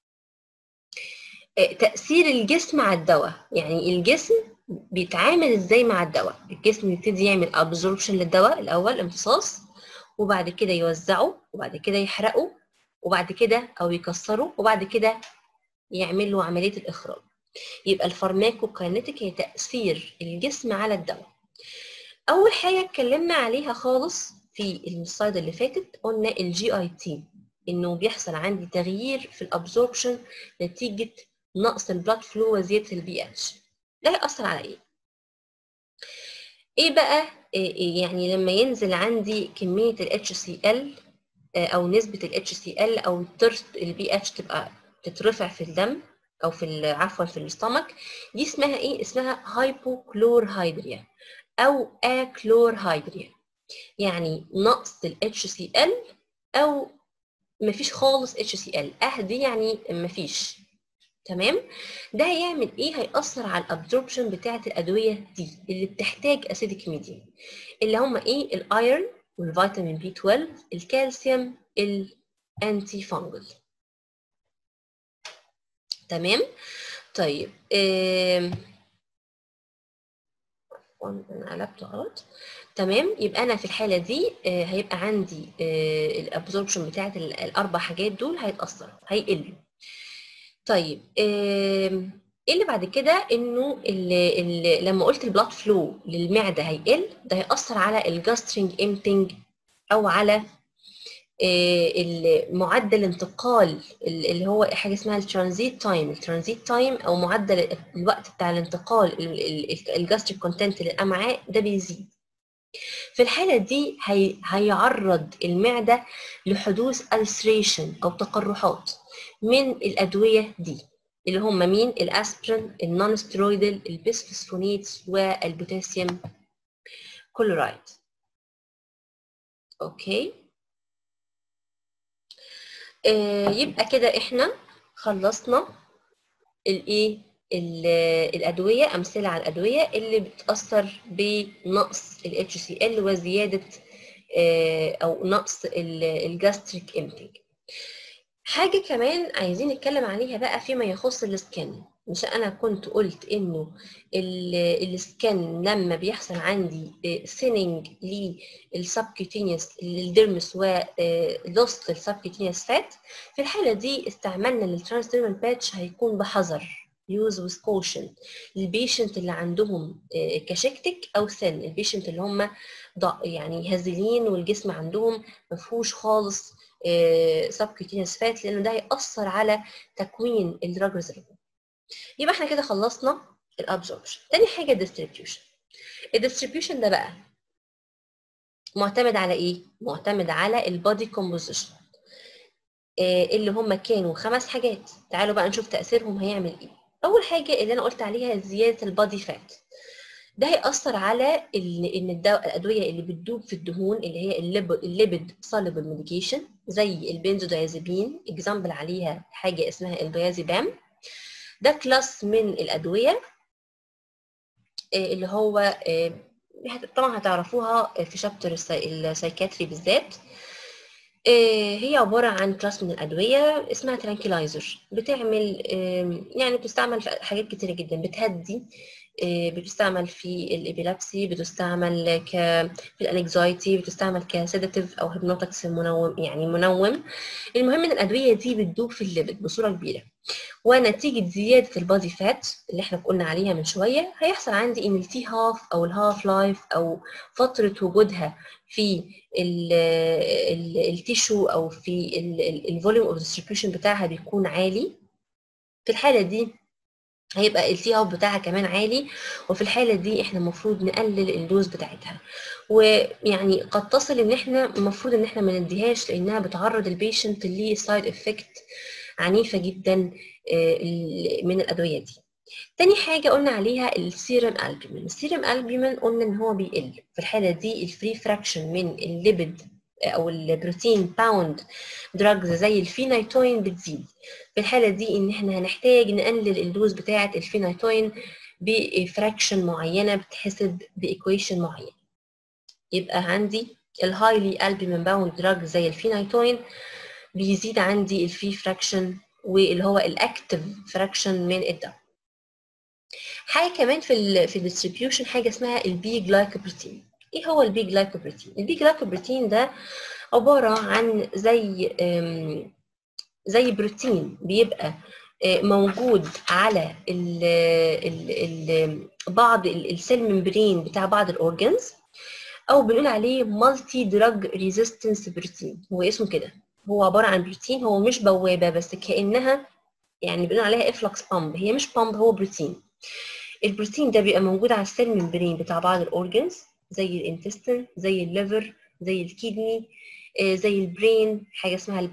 تاثير الجسم على الدواء يعني الجسم بيتعامل ازاي مع الدواء الجسم يبتدي يعمل ابزوربشن للدواء الاول امتصاص وبعد كده يوزعه وبعد كده يحرقه وبعد كده او يكسره وبعد كده يعمل له عمليه الاخراج يبقى الفارماكوكاينيتيك هي تاثير الجسم على الدواء اول حاجه اتكلمنا عليها خالص في السلايد اللي فاتت قلنا الجي اي تي انه بيحصل عندي تغيير في الابزوربشن نتيجه نقص البلاد فلو وزياده البي اتش ده هيأثر على ايه ايه بقى إيه يعني لما ينزل عندي كميه ال HCl او نسبه ال HCl او البي اتش تبقى تترفع في الدم او في عفوا في الاستمك دي اسمها ايه اسمها هايبوكلورهيدريا او اكلورهيدريا يعني نقص ال HCl او مفيش خالص HCl اهدي يعني مفيش تمام ده هيعمل ايه هيأثر على الابزوربشن بتاعه الادويه دي اللي بتحتاج اسيديك ميديم اللي هم ايه الايرون والفيتامين بي 12 الكالسيوم الانتي فانجل تمام طيب آه... انا قلبته غلط تمام يبقى انا في الحاله دي آه هيبقى عندي آه الابزوربشن بتاعه الاربع حاجات دول هيتاثروا هيقلوا طيب آه ايه اللي بعد كده انه اللي اللي لما قلت البلاد فلو للمعده هيقل ده هيأثر على الجاسترينج امتنج او على معدل انتقال اللي هو حاجه اسمها الترانزيت تايم الترانزيت تايم او معدل الوقت بتاع الانتقال الجاستريك كونتنت للامعاء ده بيزيد في الحالة دي هي هيعرض المعدة لحدوث ألسريشن أو تقرحات من الأدوية دي اللي هم مين الأسبرين النون سترويدال البيسفوسفونيتس والبوتاسيوم كلورايد أوكي آه يبقى كده احنا خلصنا الايه الادويه امثله على الادويه اللي بتاثر بنقص ال HCl وزياده آه او نقص الجاستريك امتنج حاجه كمان عايزين نتكلم عليها بقى فيما يخص السكن مش انا كنت قلت انه السكن لما بيحصل عندي ثيننج للسبكيوتينيوس للديرمس ولوست السبكيوتينيوس فات في الحاله دي استعملنا للترانسديرمال باتش هيكون بحذر يوز وذ كوشن البيشنت اللي عندهم كاشكتك او ثن البيشنت اللي هم يعني هزلين والجسم عندهم ما فيهوش خالص سبكيوتينيوس فات لان ده هيأثر على تكوين الدراج ريزرفوار يبقى احنا كده خلصنا الابزوربشن تاني حاجه الديستريبيوشن الديستريبيوشن ده بقى معتمد على ايه معتمد على البادي كومبوزيشن اللي هم كانوا خمس حاجات تعالوا بقى نشوف تاثيرهم هيعمل ايه اول حاجه اللي انا قلت عليها زياده البادي فات ده هيأثر على ان الدواء الادويه اللي بتدوب في الدهون اللي هي الليبيد سوليبل ميديكيشن زي البنزودايازيبين اكزامبل عليها حاجه اسمها الديازيبام ده كلاس من الادويه اللي هو طبعا هتعرفوها في شابتر السايكاتري بالذات هي عبارة عن كلاس من الأدوية اسمها ترانكيلايزر بتعمل يعني بتستعمل في حاجات كتيرة جدا بتهدي بتستعمل في الإبيلابسي بتستعمل ك في الانكزايتي بتستعمل كسيداتيف أو هيبنوتكس منوم يعني منوم المهم إن الأدوية دي بتدوب في الليبيد بصورة كبيرة ونتيجة زيادة البادي فات اللي احنا قلنا عليها من شوية هيحصل عندي إن التي هاف أو الهاف لايف أو فترة وجودها في التيشو أو في الفوليوم اوف ديستريبيوشن بتاعها بيكون عالي في الحالة دي هيبقى التي هاف بتاعها كمان عالي وفي الحالة دي احنا المفروض نقلل الدوز بتاعتها ويعني قد تصل ان احنا المفروض ان احنا ما نديهاش لانها بتعرض البيشنت لسايد افكت عنيفة جدا من الأدوية دي تاني حاجة قلنا عليها السيرم البومين السيرم البومين قلنا ان هو بيقل في الحالة دي الفري فراكشن من الليبيد او البروتين باوند دراجز زي الفينايتوين بتزيد في الحالة دي ان احنا هنحتاج نقلل الدوز بتاعة الفينايتوين بفراكشن معينة بتحسب بايكويشن معين يبقى عندي الهايلي البومين باوند دراج زي الفينايتوين بيزيد عندي الفري فراكشن واللي هو الاكتف فراكشن من الدم حاجه كمان في ال في الديستريبيوشن حاجه اسمها البي جلايكوبروتين ايه هو البي جلايكوبروتين البي جلايكوبروتين ده عباره عن زي زي بروتين بيبقى موجود على ال ال ال بعض السيل ممبرين بتاع بعض الاورجنز او بنقول عليه مالتي دراج ريزيستنس بروتين هو اسمه كده هو عباره عن بروتين هو مش بوابه بس كانها يعني بنقول عليها افلكس بامب هي مش بامب هو بروتين البروتين ده بيبقى موجود على السيل ممبرين بتاع بعض الاورجنز زي الانتستين زي الليفر زي الكيدني زي البرين حاجه اسمها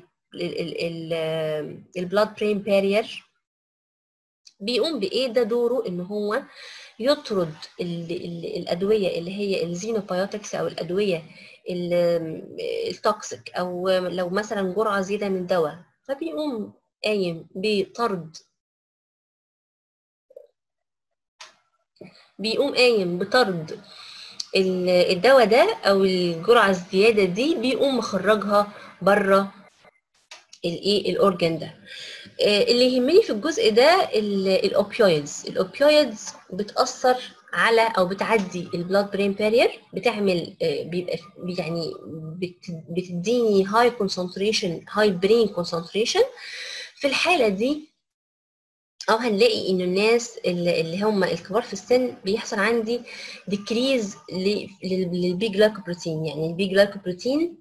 البلاد برين بارير بيقوم بايه ده دوره ان هو يطرد ال ال الادويه اللي هي الزينوبايوتكس او الادويه التوكسيك او لو مثلا جرعه زياده من دواء فبيقوم قايم بطرد بيقوم قايم بطرد الدواء ده او الجرعه الزياده دي بيقوم مخرجها بره الايه الاورجن ده اللي يهمني في الجزء ده الاوبيويدز الاوبيويدز بتاثر على او بتعدي البلاد برين بارير بتعمل بيبقى يعني بتديني هاي كونسنتريشن هاي برين كونسنتريشن في الحاله دي او هنلاقي ان الناس اللي هم الكبار في السن بيحصل عندي ديكريز للبي جلايكوبروتين يعني البي جلايكوبروتين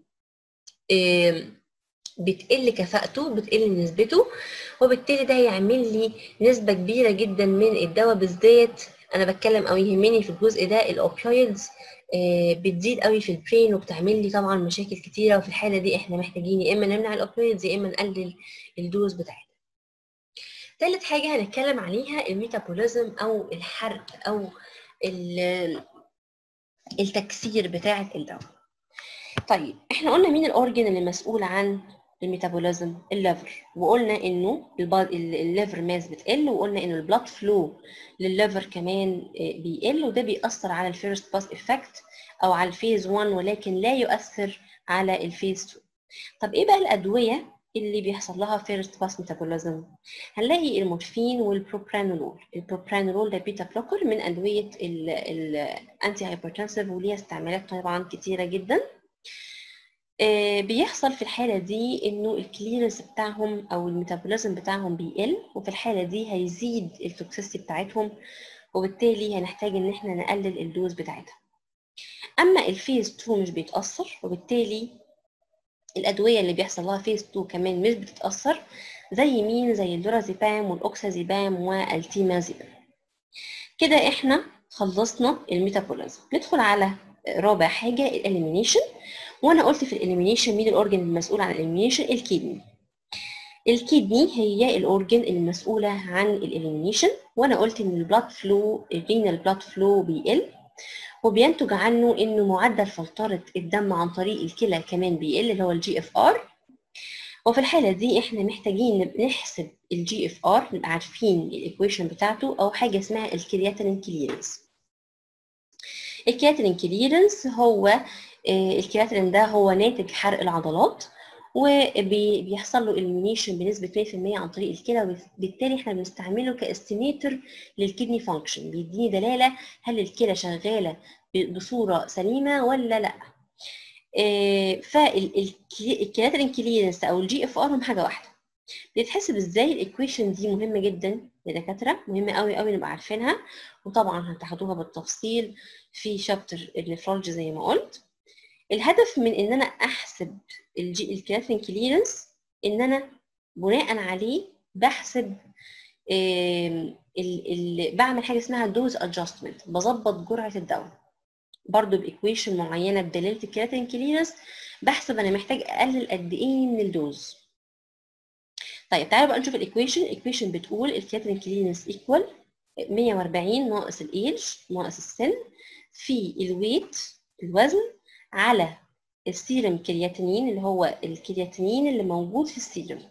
بتقل كفاءته بتقل نسبته وبالتالي ده هيعمل لي نسبة كبيرة جدا من الدواء بالذات انا بتكلم او يهمني في الجزء ده الاوبيويدز بتزيد قوي في البرين وبتعمل لي طبعا مشاكل كتيره وفي الحاله دي احنا محتاجين يا اما نمنع الاوبيويدز يا اما نقلل الدوز بتاعتها ثالث حاجه هنتكلم عليها الميتابوليزم او الحرق او التكسير بتاعه الدواء طيب احنا قلنا مين الاورجن اللي مسؤول عن الميتابوليزم الليفر وقلنا انه الليفر ماس بتقل وقلنا انه البلاد فلو للليفر كمان بيقل وده بيأثر على الفيرست باس افكت او على الفيز 1 ولكن لا يؤثر على الفيز 2 طب ايه بقى الادويه اللي بيحصل لها فيرست باس ميتابوليزم هنلاقي المورفين والبروبرانولول البروبرانولول ده بيتا بلوكر من ادويه الانتي هايبرتنسيف وليها استعمالات طبعا كتيره جدا بيحصل في الحالة دي إنه الكليرنس بتاعهم أو الميتابوليزم بتاعهم بيقل وفي الحالة دي هيزيد التوكسيستي بتاعتهم وبالتالي هنحتاج إن احنا نقلل الدوز بتاعتها. أما الفيز 2 مش بيتأثر وبالتالي الأدوية اللي بيحصل لها فيز 2 كمان مش بتتأثر زي مين؟ زي اللورازيبام والأوكسازيبام والتيمازيبام. كده احنا خلصنا الميتابوليزم. ندخل على رابع حاجة الإليمينيشن وانا قلت في الاليمينيشن مين الاورجن المسؤول عن الاليمينيشن الكدني الكدني هي الاورجن المسؤوله عن الاليمينيشن وانا قلت ان البلاد فلو الرينال بلاد فلو بيقل وبينتج عنه انه معدل فلتره الدم عن طريق الكلى كمان بيقل اللي هو الجي اف ار وفي الحاله دي احنا محتاجين نحسب الجي اف ار نبقى عارفين الايكويشن بتاعته او حاجه اسمها الكرياتين كليرنس الكرياتين كليرنس هو الكرياتين ده هو ناتج حرق العضلات وبيحصل له اليمينيشن بنسبه 100% عن طريق الكلى وبالتالي احنا بنستعمله كاستيميتر للكدني فانكشن بيديني دلاله هل الكلى شغاله بصوره سليمه ولا لا فالكرياتين كليرنس او الجي اف ار هم حاجه واحده بيتحسب ازاي الايكويشن دي مهمه جدا للدكاتره مهمه قوي قوي نبقى عارفينها وطبعا هتاخدوها بالتفصيل في شابتر النفرولوجي زي ما قلت الهدف من ان انا احسب الكرياتين كليرنس ان انا بناء عليه بحسب ال ال بعمل حاجه اسمها دوز ادجستمنت بظبط جرعه الدواء برضو بايكويشن معينه بدلاله الكرياتين كليرنس بحسب انا محتاج اقلل قد ايه من الدوز طيب تعالوا بقى نشوف الايكويشن الايكويشن بتقول الكرياتين كليرنس ايكوال 140 ناقص الايج ناقص السن في الويت الوزن على السيرم كرياتينين اللي هو الكرياتينين اللي موجود في السيرم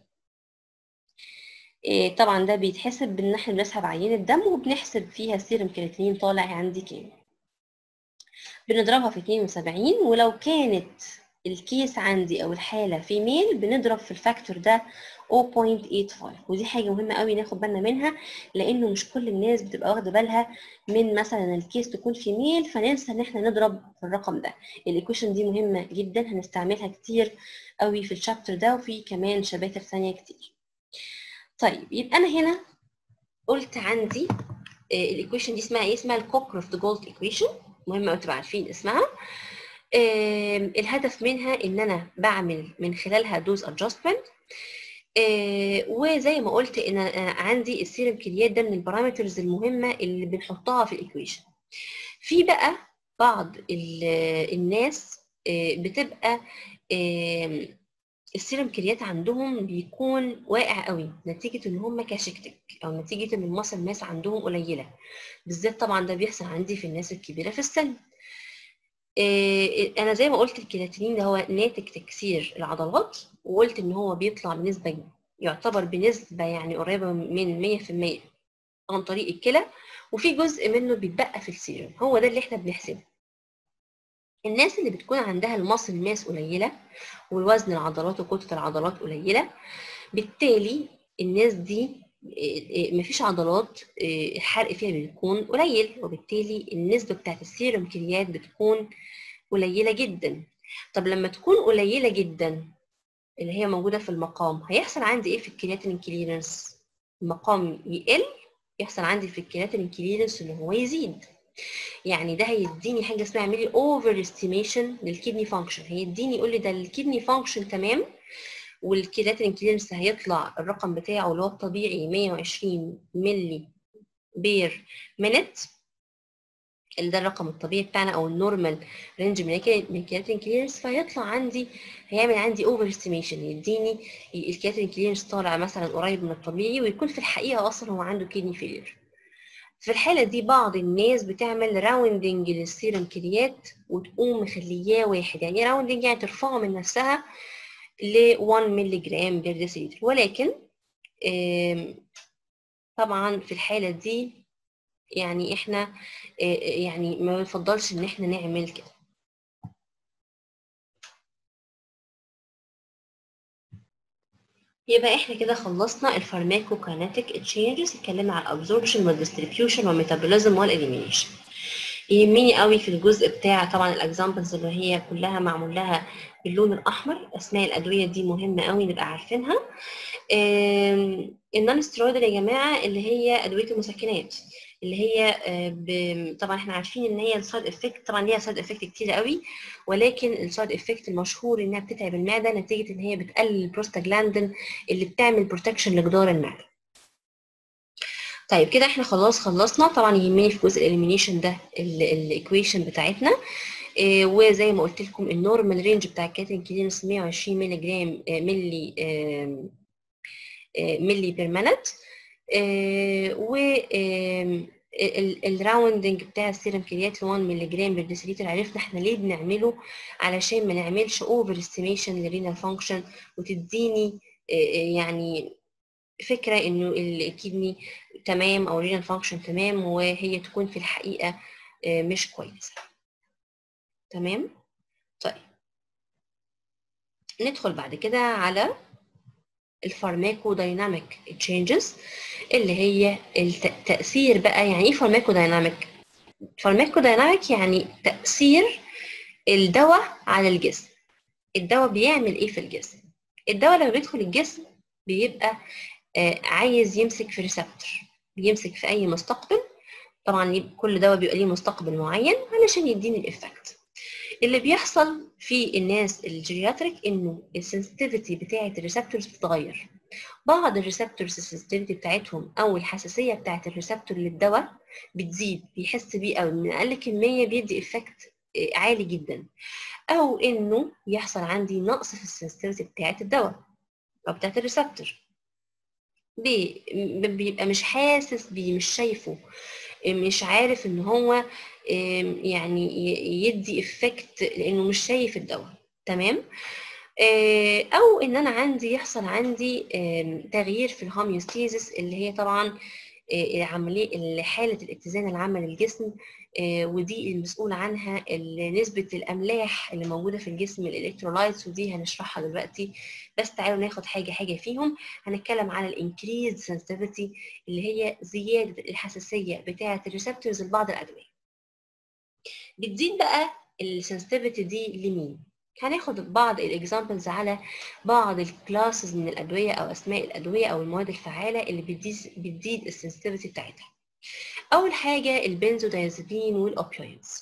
إيه طبعا ده بيتحسب بان احنا بنسحب عينة دم وبنحسب فيها السيرم كرياتينين طالع عندي كام بنضربها في 72 ولو كانت الكيس عندي او الحاله في ميل بنضرب في الفاكتور ده 0.85 ودي حاجه مهمه قوي ناخد بالنا منها لانه مش كل الناس بتبقى واخده بالها من مثلا الكيس تكون في ميل فننسى ان احنا نضرب في الرقم ده الايكويشن دي مهمه جدا هنستعملها كتير قوي في الشابتر ده وفي كمان شباتر ثانيه كتير طيب يبقى انا هنا قلت عندي الايكويشن دي اسمها ايه اسمها الكوكروفت جولد ايكويشن مهم قوي تبقى عارفين اسمها الهدف منها ان انا بعمل من خلالها دوز ادجستمنت وزي ما قلت ان عندي السيرم كريات ده من البارامترز المهمه اللي بنحطها في الايكويشن في بقى بعض الناس بتبقى السيرم كريات عندهم بيكون واقع قوي نتيجه ان هم كاشكتك او نتيجه ان المصل ماس عندهم قليله بالذات طبعا ده بيحصل عندي في الناس الكبيره في السن انا زي ما قلت الكرياتينين ده هو ناتج تكسير العضلات وقلت ان هو بيطلع بنسبه يعتبر بنسبه يعني قريبه من 100% عن طريق الكلى وفي جزء منه بيتبقى في السيرم هو ده اللي احنا بنحسبه الناس اللي بتكون عندها المصل ماس قليله والوزن العضلات وكتله العضلات قليله بالتالي الناس دي مفيش عضلات الحرق فيها بيكون قليل وبالتالي النسبه بتاعت السيرم كريات بتكون قليله جدا طب لما تكون قليله جدا اللي هي موجوده في المقام هيحصل عندي ايه في الكرياتين كليرنس المقام يقل يحصل عندي في الكرياتين كليرنس ان هو يزيد يعني ده هيديني حاجه اسمها اعملي اوفر استيميشن للكدني فانكشن هيديني يقول لي ده الكدني فانكشن تمام والكرياتين كليرنس هيطلع الرقم بتاعه اللي هو الطبيعي 120 ملي بير مينت اللي ده الرقم الطبيعي بتاعنا او النورمال رينج من الكرياتين كليرنس فهيطلع عندي هيعمل عندي اوفر استيميشن يديني الكرياتين كليرنس طالع مثلا قريب من الطبيعي ويكون في الحقيقه اصلا هو عنده كدني فيلير في الحاله دي بعض الناس بتعمل راوندنج للسيرم كريات وتقوم مخلياه واحد يعني راوندنج يعني ترفعه من نفسها ل 1 مللي جرام بير ديسيلتر ولكن طبعا في الحالة دي يعني احنا يعني ما بنفضلش ان احنا نعمل كده يبقى احنا كده خلصنا الفارماكوكاينيتيك تشينجز اتكلمنا على الابزوربشن والديستريبيوشن والميتابوليزم والاليمينيشن يهمني قوي في الجزء بتاع طبعا الاكزامبلز اللي هي كلها معمول لها باللون الاحمر اسماء الادويه دي مهمه قوي نبقى عارفينها النون ستيرويدال يا جماعه اللي هي ادويه المسكنات اللي هي ب... طبعا احنا عارفين ان هي السايد افكت طبعا ليها سايد افكت كتير قوي ولكن السايد افكت المشهور انها بتتعب المعده نتيجه ان هي بتقلل البروستاجلاندين اللي بتعمل بروتكشن لجدار المعده طيب كده احنا خلاص خلصنا طبعا يهمني في جزء الاليمينيشن ده الايكويشن بتاعتنا إيه وزي ما قلت لكم النورمال رينج بتاع الكاتين كلينس 120 مللي جرام ملي ملي بير مينت و الراوندنج بتاع السيرم كريات ل 1 مللي جرام بير ديسيليتر عرفنا احنا ليه بنعمله علشان ما نعملش اوفر استيميشن للرينال فانكشن وتديني يعني فكره انه الكدني تمام او الرينال فانكشن تمام وهي تكون في الحقيقه مش كويسه تمام طيب ندخل بعد كده على الفارماكو دايناميك تشينجز اللي هي التاثير بقى يعني ايه فارماكو دايناميك فارماكو دايناميك يعني تاثير الدواء على الجسم الدواء بيعمل ايه في الجسم الدواء لما بيدخل الجسم بيبقى عايز يمسك في ريسبتور بيمسك في اي مستقبل طبعا كل دواء بيبقى ليه مستقبل معين علشان يديني الافكت اللي بيحصل في الناس الجيرياتريك انه السنسيتيفيتي بتاعه الريسبتورز بتتغير بعض الريسبتورز السنسيتيفيتي بتاعتهم او الحساسيه بتاعه الريسبتور للدواء بتزيد بيحس بيه قوي من اقل كميه بيدي افكت عالي جدا او انه يحصل عندي نقص في السنسيتيفيتي بتاعه الدواء او بتاعه الريسبتور ليه بيبقى مش حاسس بيه مش شايفه مش عارف ان هو يعني يدي افكت لانه مش شايف الدواء تمام او ان انا عندي يحصل عندي تغيير في الهوميوستيزيس اللي هي طبعا عمليه حاله الاتزان العامه للجسم ودي المسؤول عنها نسبه الاملاح اللي موجوده في الجسم الالكترولايتس ودي هنشرحها دلوقتي بس تعالوا ناخد حاجه حاجه فيهم هنتكلم على الانكريز سنسيتيفيتي اللي هي زياده الحساسيه بتاعه الريسبتورز لبعض الادويه بتزيد بقى السنسيتيفيتي دي لمين هناخد بعض الاكزامبلز على بعض الكلاسز من الادويه او اسماء الادويه او المواد الفعاله اللي بتزيد بتزيد السنسيتيفيتي بتاعتها اول حاجه البنزودايازيبين والاوبيويدز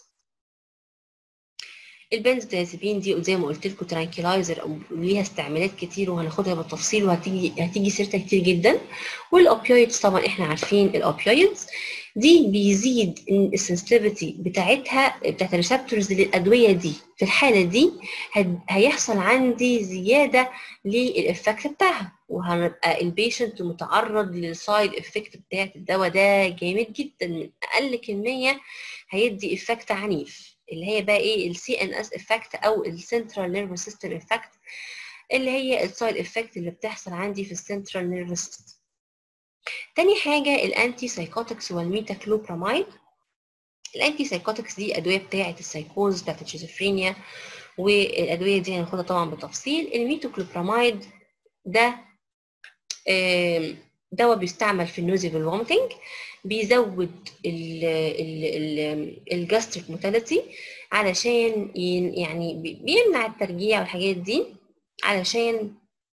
البنزودايازيبين دي زي ما قلت لكم ترانكيلايزر او ليها استعمالات كتير وهناخدها بالتفصيل وهتيجي هتيجي سيرتها كتير جدا والاوبيويدز طبعا احنا عارفين الاوبيويدز دي بيزيد السنسيتيفيتي بتاعتها بتاعت الريسبتورز للادويه دي في الحاله دي هيحصل عندي زياده للافكت بتاعها وهنبقى البيشنت متعرض للسايد افكت بتاعت الدواء ده جامد جدا من اقل كميه هيدي افكت عنيف اللي هي بقى ايه السي ان اس افكت او السنترال نيرفس سيستم افكت اللي هي السايد افكت اللي بتحصل عندي في السنترال نيرفس سيستم تاني حاجة الانتي سايكوتكس والميتاكلوبراميد الانتي سايكوتكس دي ادوية بتاعة السايكوز بتاعة الشيزوفرينيا والادوية دي هناخدها طبعا بالتفصيل الميتاكلوبراميد ده دواء بيستعمل في النوزي والفومتنج بيزود الجاستريك موتاليتي علشان يعني بيمنع الترجيع والحاجات دي علشان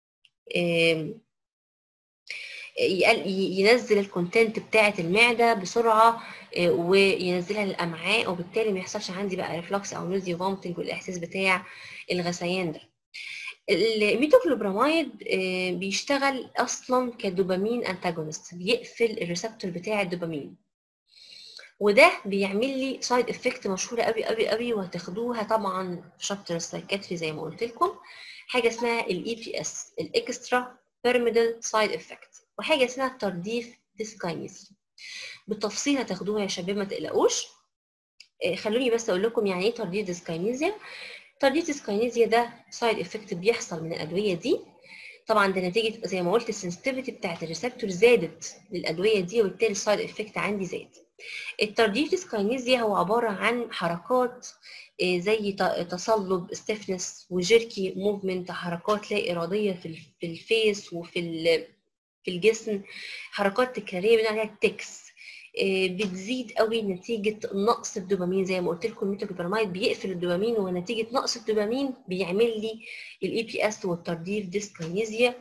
ينزل الكونتنت بتاعه المعده بسرعه وينزلها للامعاء وبالتالي ما يحصلش عندي بقى ريفلكس او نوزي وفومتنج والاحساس بتاع الغثيان ده الميتوكلوبراميد بيشتغل اصلا كدوبامين انتاجونست بيقفل الريسبتور بتاع الدوبامين وده بيعمل لي سايد افكت مشهوره قوي قوي قوي وهتاخدوها طبعا في شابتر السايكاتري زي ما قلت لكم حاجه اسمها الاي بي اس الاكسترا بيرميدال سايد افكت وحاجه اسمها الترديف ديسكاينيزي بالتفصيل هتاخدوها يا شباب ما تقلقوش خلوني بس اقول لكم يعني ايه ترديف ديسكاينيزيا ترديف ديسكاينيزيا ده سايد افكت بيحصل من الادويه دي طبعا ده نتيجه زي ما قلت السنسيتيفيتي بتاعت الريسبتور زادت للادويه دي وبالتالي السايد افكت عندي زاد الترديف ديسكاينيزيا هو عباره عن حركات زي تصلب ستيفنس وجيركي موفمنت حركات لا اراديه في الفيس وفي في الجسم حركات تكراريه بنقول عليها تكس بتزيد قوي نتيجه نقص الدوبامين زي ما قلت لكم الميتوكلوبراميد بيقفل الدوبامين ونتيجه نقص الدوبامين بيعمل لي الاي بي اس والترديف ديسكاينيزيا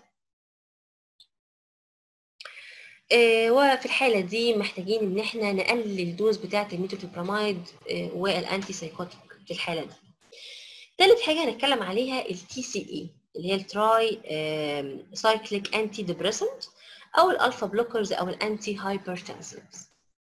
وفي الحالة دي محتاجين إن إحنا نقلل الدوز بتاعة الميتوكلوبراميد والأنتي سايكوتيك في الحالة دي. تالت حاجة هنتكلم عليها التي سي اي اللي هي التراي سايكليك انتي ديبريسنت أو الألفا بلوكرز أو الأنتي هايبرتنسيفز.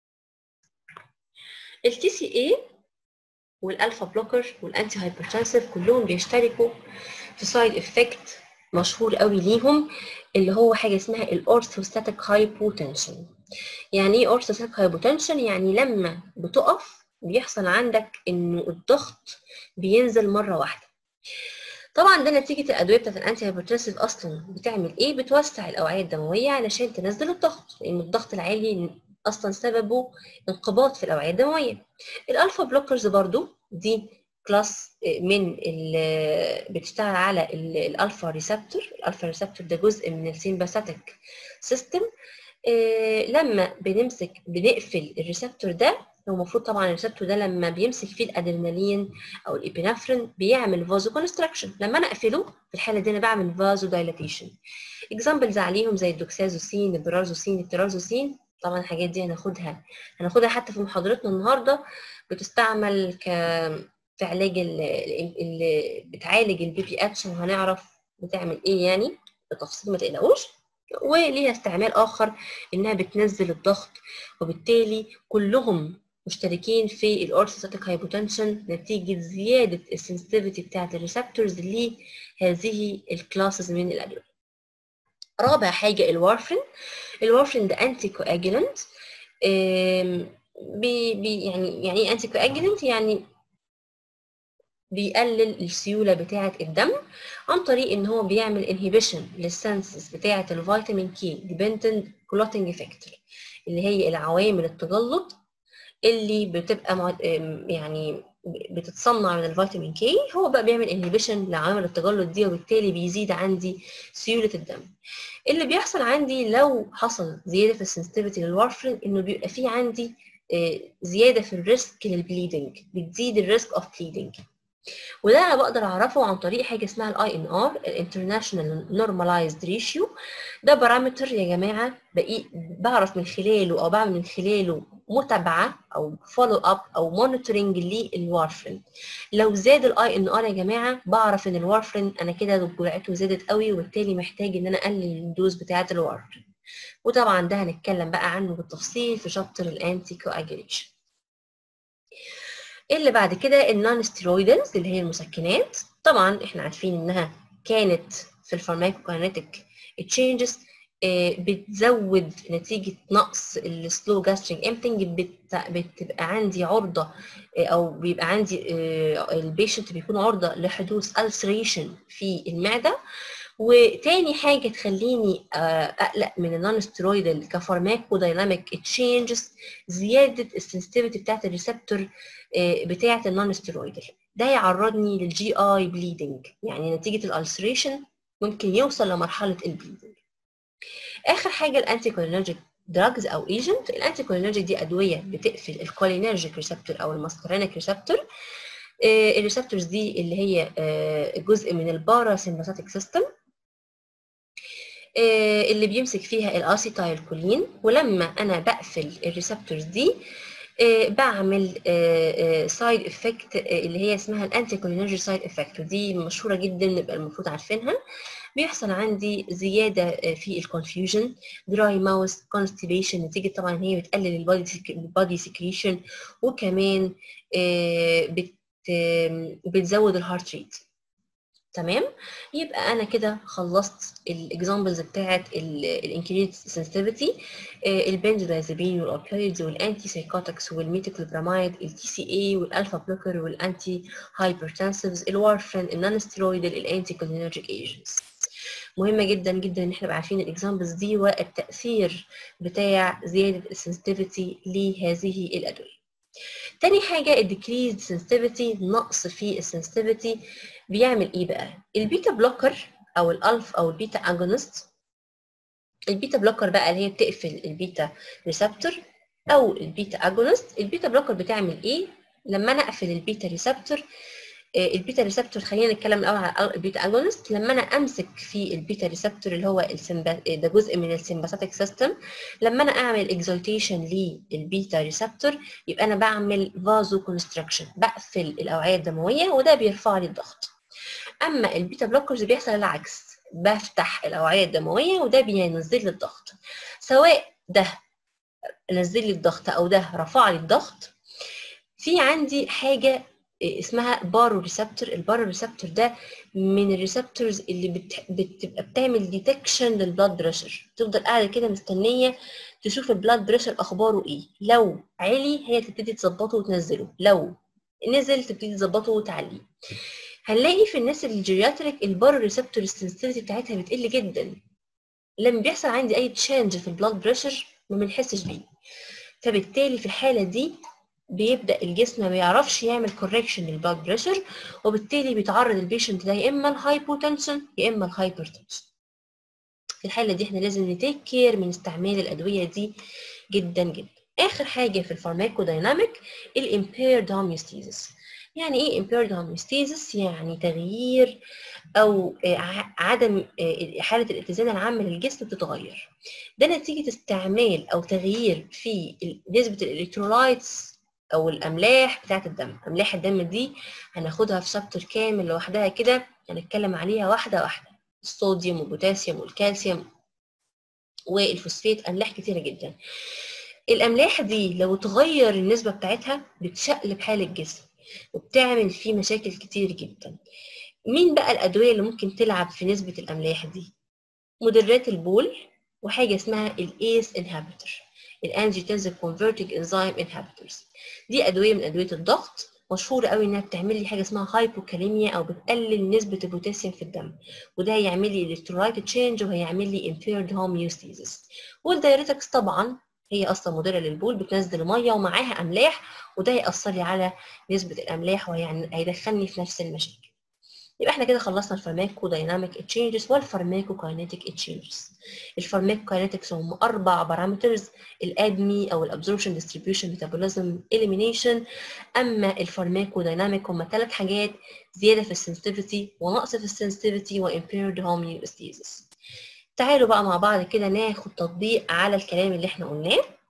التي سي اي والألفا بلوكر والأنتي هايبرتنسيف كلهم بيشتركوا في سايد افكت مشهور قوي ليهم اللي هو حاجه اسمها الاورثوستاتيك هايبوتنشن يعني ايه اورثوستاتيك هايبوتنشن يعني لما بتقف بيحصل عندك انه الضغط بينزل مره واحده طبعا ده نتيجه الادويه بتاعت الانتي هايبرتنسيف اصلا بتعمل ايه بتوسع الاوعيه الدمويه علشان تنزل الضغط لان الضغط العالي اصلا سببه انقباض في الاوعيه الدمويه الالفا بلوكرز برضو دي كلاس من بتشتغل على الالفا ريسبتور الالفا ريسبتور ده جزء من السيمباثيك سيستم لما بنمسك بنقفل الريسبتور ده هو المفروض طبعا الريسبتور ده لما بيمسك فيه الادرينالين او الابينفرين بيعمل فازو كونستراكشن لما انا اقفله في الحاله دي انا بعمل فازو دايلاتيشن اكزامبلز عليهم زي الدوكسازوسين البرازوسين الترازوسين طبعا الحاجات دي هناخدها هناخدها حتى في محاضرتنا النهارده بتستعمل ك في علاج اللي بتعالج البي بي اتش وهنعرف بتعمل ايه يعني بالتفصيل ما تقلقوش وليها استعمال اخر انها بتنزل الضغط وبالتالي كلهم مشتركين في الاورثوستاتيك هايبوتنشن نتيجه زياده السنسيتيفيتي بتاعه الريسبتورز لهذه الكلاسز من الادويه رابع حاجه الوارفرين الوارفرين ده انتي كواجولانت بي بي يعني يعني ايه انتي كواجولانت يعني بيقلل السيوله بتاعه الدم عن طريق ان هو بيعمل انهبيشن للسنسز بتاعه الفيتامين كي ديبندنت كلوتنج فاكتور اللي هي العوامل التجلط اللي بتبقى يعني بتتصنع من الفيتامين كي هو بقى بيعمل انهبيشن لعوامل التجلط دي وبالتالي بيزيد عندي سيوله الدم اللي بيحصل عندي لو حصل زياده في السنسيتيفيتي للوارفرين انه بيبقى في عندي زياده في الريسك للبليدنج بتزيد الريسك اوف بليدنج وده انا بقدر اعرفه عن طريق حاجه اسمها الاي ان ار الانترناشونال نورماليزد ريشيو ده بارامتر يا جماعه بقي بعرف من خلاله او بعمل من خلاله متابعه او فولو اب او مونيتورنج للوارفرين لو زاد الاي ان ار يا جماعه بعرف ان الوارفرين انا كده جرعته زادت قوي وبالتالي محتاج ان انا اقلل الدوز بتاعه الوارفرين وطبعا ده هنتكلم بقى عنه بالتفصيل في شابتر الانتي كواجوليشن اللي بعد كده النون ستيرويدز اللي هي المسكنات طبعا احنا عارفين انها كانت في الفارماكوكاينيتيك تشينجز بتزود نتيجة نقص السلو جاستريك امبتنج بتبقى عندي عرضة أو بيبقى عندي البيشنت بيكون عرضة لحدوث ألسريشن في المعدة وتاني حاجة تخليني أقلق من النون ستيرويدال كفارماكو دايناميك تشينجز زيادة السنسيتيفيتي بتاعت الريسبتور بتاعت النون ستيرويدال ده يعرضني للجي اي بليدنج يعني نتيجة الالسريشن ممكن يوصل لمرحلة البليدنج اخر حاجه الانتي كولينرجيك دراجز او ايجنت الانتي كولينرجيك دي ادويه بتقفل الكولينرجيك ريسبتور او الماسكارينيك ريسبتور آه الريسبتورز دي اللي هي آه جزء من البارا سيمباثيك سيستم آه اللي بيمسك فيها الاسيتايل كولين ولما انا بقفل الريسبتورز دي بعمل سايد افكت اللي هي اسمها الانتي كولينرجي سايد افكت ودي مشهوره جدا نبقى المفروض عارفينها بيحصل عندي زياده في الكونفيوجن دراي ماوس كونستيبيشن نتيجه طبعا هي بتقلل البادي سكريشن وكمان بت بتزود الهارت ريت تمام يبقى انا كده خلصت الاكزامبلز بتاعه الانكريت سنسيتيفيتي البنزودايزابين والاوبيويدز والانتي سايكوتكس والميتوكلوبراميد التي سي اي والالفا بلوكر والانتي هايبرتنسيفز الوارفرين النون ستيرويدال الانتي كولينرجيك ايجنتس مهمه جدا جدا ان احنا نبقى عارفين الاكزامبلز دي والتاثير بتاع زياده السنسيتيفيتي لهذه الادويه تاني حاجه الديكريز سنسيتيفيتي نقص في السنسيتيفيتي بيعمل ايه بقى البيتا بلوكر او الالف او البيتا اجونست البيتا بلوكر بقى اللي هي بتقفل البيتا ريسبتور او البيتا اجونست البيتا بلوكر بتعمل ايه لما انا اقفل البيتا ريسبتور البيتا ريسبتور خلينا نتكلم الاول على البيتا اجونست لما انا امسك في البيتا ريسبتور اللي هو السمبا ده جزء من السمباثيك سيستم لما انا اعمل اكزالتيشن للبيتا ريسبتور يبقى انا بعمل فازو كونستراكشن بقفل الاوعيه الدمويه وده بيرفع لي الضغط اما البيتا بلوكرز بيحصل العكس بفتح الاوعيه الدمويه وده بينزل لي الضغط سواء ده نزل لي الضغط او ده رفع لي الضغط في عندي حاجه اسمها بارو ريسبتور البارو ريسبتور ده من الريسبتورز اللي بت... بتبقى بتعمل ديتكشن للبلاد بريشر تفضل قاعده كده مستنيه تشوف البلاد بريشر اخباره ايه لو عالي هي تبتدي تظبطه وتنزله لو نزل تبتدي تظبطه وتعليه هنلاقي في الناس الجيرياتريك البارو ريسبتور السنسيتيفيتي بتاعتها بتقل جدا لما بيحصل عندي اي تشينج في البلاد بريشر ما بنحسش بيه فبالتالي في الحاله دي بيبدا الجسم ما بيعرفش يعمل كوركشن للبلاد بريشر وبالتالي بيتعرض البيشنت ده يا اما الهايبوتنشن يا اما الهايبرتنشن في الحاله دي احنا لازم نتيك كير من استعمال الادويه دي جدا جدا اخر حاجه في الفارماكو دايناميك الامبيرد هوميوستيزيس يعني ايه impaired homeostasis يعني تغيير او عدم حاله الاتزان العام للجسم بتتغير ده نتيجه استعمال او تغيير في نسبه الالكترولايتس او الاملاح بتاعه الدم املاح الدم دي هناخدها في شابتر كامل لوحدها كده هنتكلم عليها واحده واحده الصوديوم والبوتاسيوم والكالسيوم والفوسفات املاح كتيره جدا الاملاح دي لو تغير النسبه بتاعتها بتشقلب حال الجسم وبتعمل فيه مشاكل كتير جدا مين بقى الادويه اللي ممكن تلعب في نسبه الاملاح دي مدرات البول وحاجه اسمها الايس انهبيتور الانجيوتنسين كونفرتنج انزيم انهبيتورز دي ادويه من ادويه الضغط مشهورة قوي انها بتعمل لي حاجة اسمها هايبوكاليميا او بتقلل نسبة البوتاسيوم في الدم وده هيعمل لي الكترولايت تشينج وهيعمل لي impaired homeostasis والدايريتكس طبعا هي اصلا مديره للبول بتنزل ميه ومعاها املاح وده هيأثر لي على نسبة الاملاح ويعني هيدخلني في نفس المشاكل يبقى احنا كده خلصنا الفارماكو دايناميك تشينجز والفارماكو كاينيتيك تشينجز الفارماكو كاينيتكس هم اربع بارامترز الادمي او الابزوربشن ديستريبيوشن ميتابوليزم اليمينيشن اما الفارماكو دايناميك هم ثلاث حاجات زياده في السنسيتيفيتي ونقص في السنسيتيفيتي وامبيرد هوميوستيزيس تعالوا بقى مع بعض كده ناخد تطبيق على الكلام اللي احنا قلناه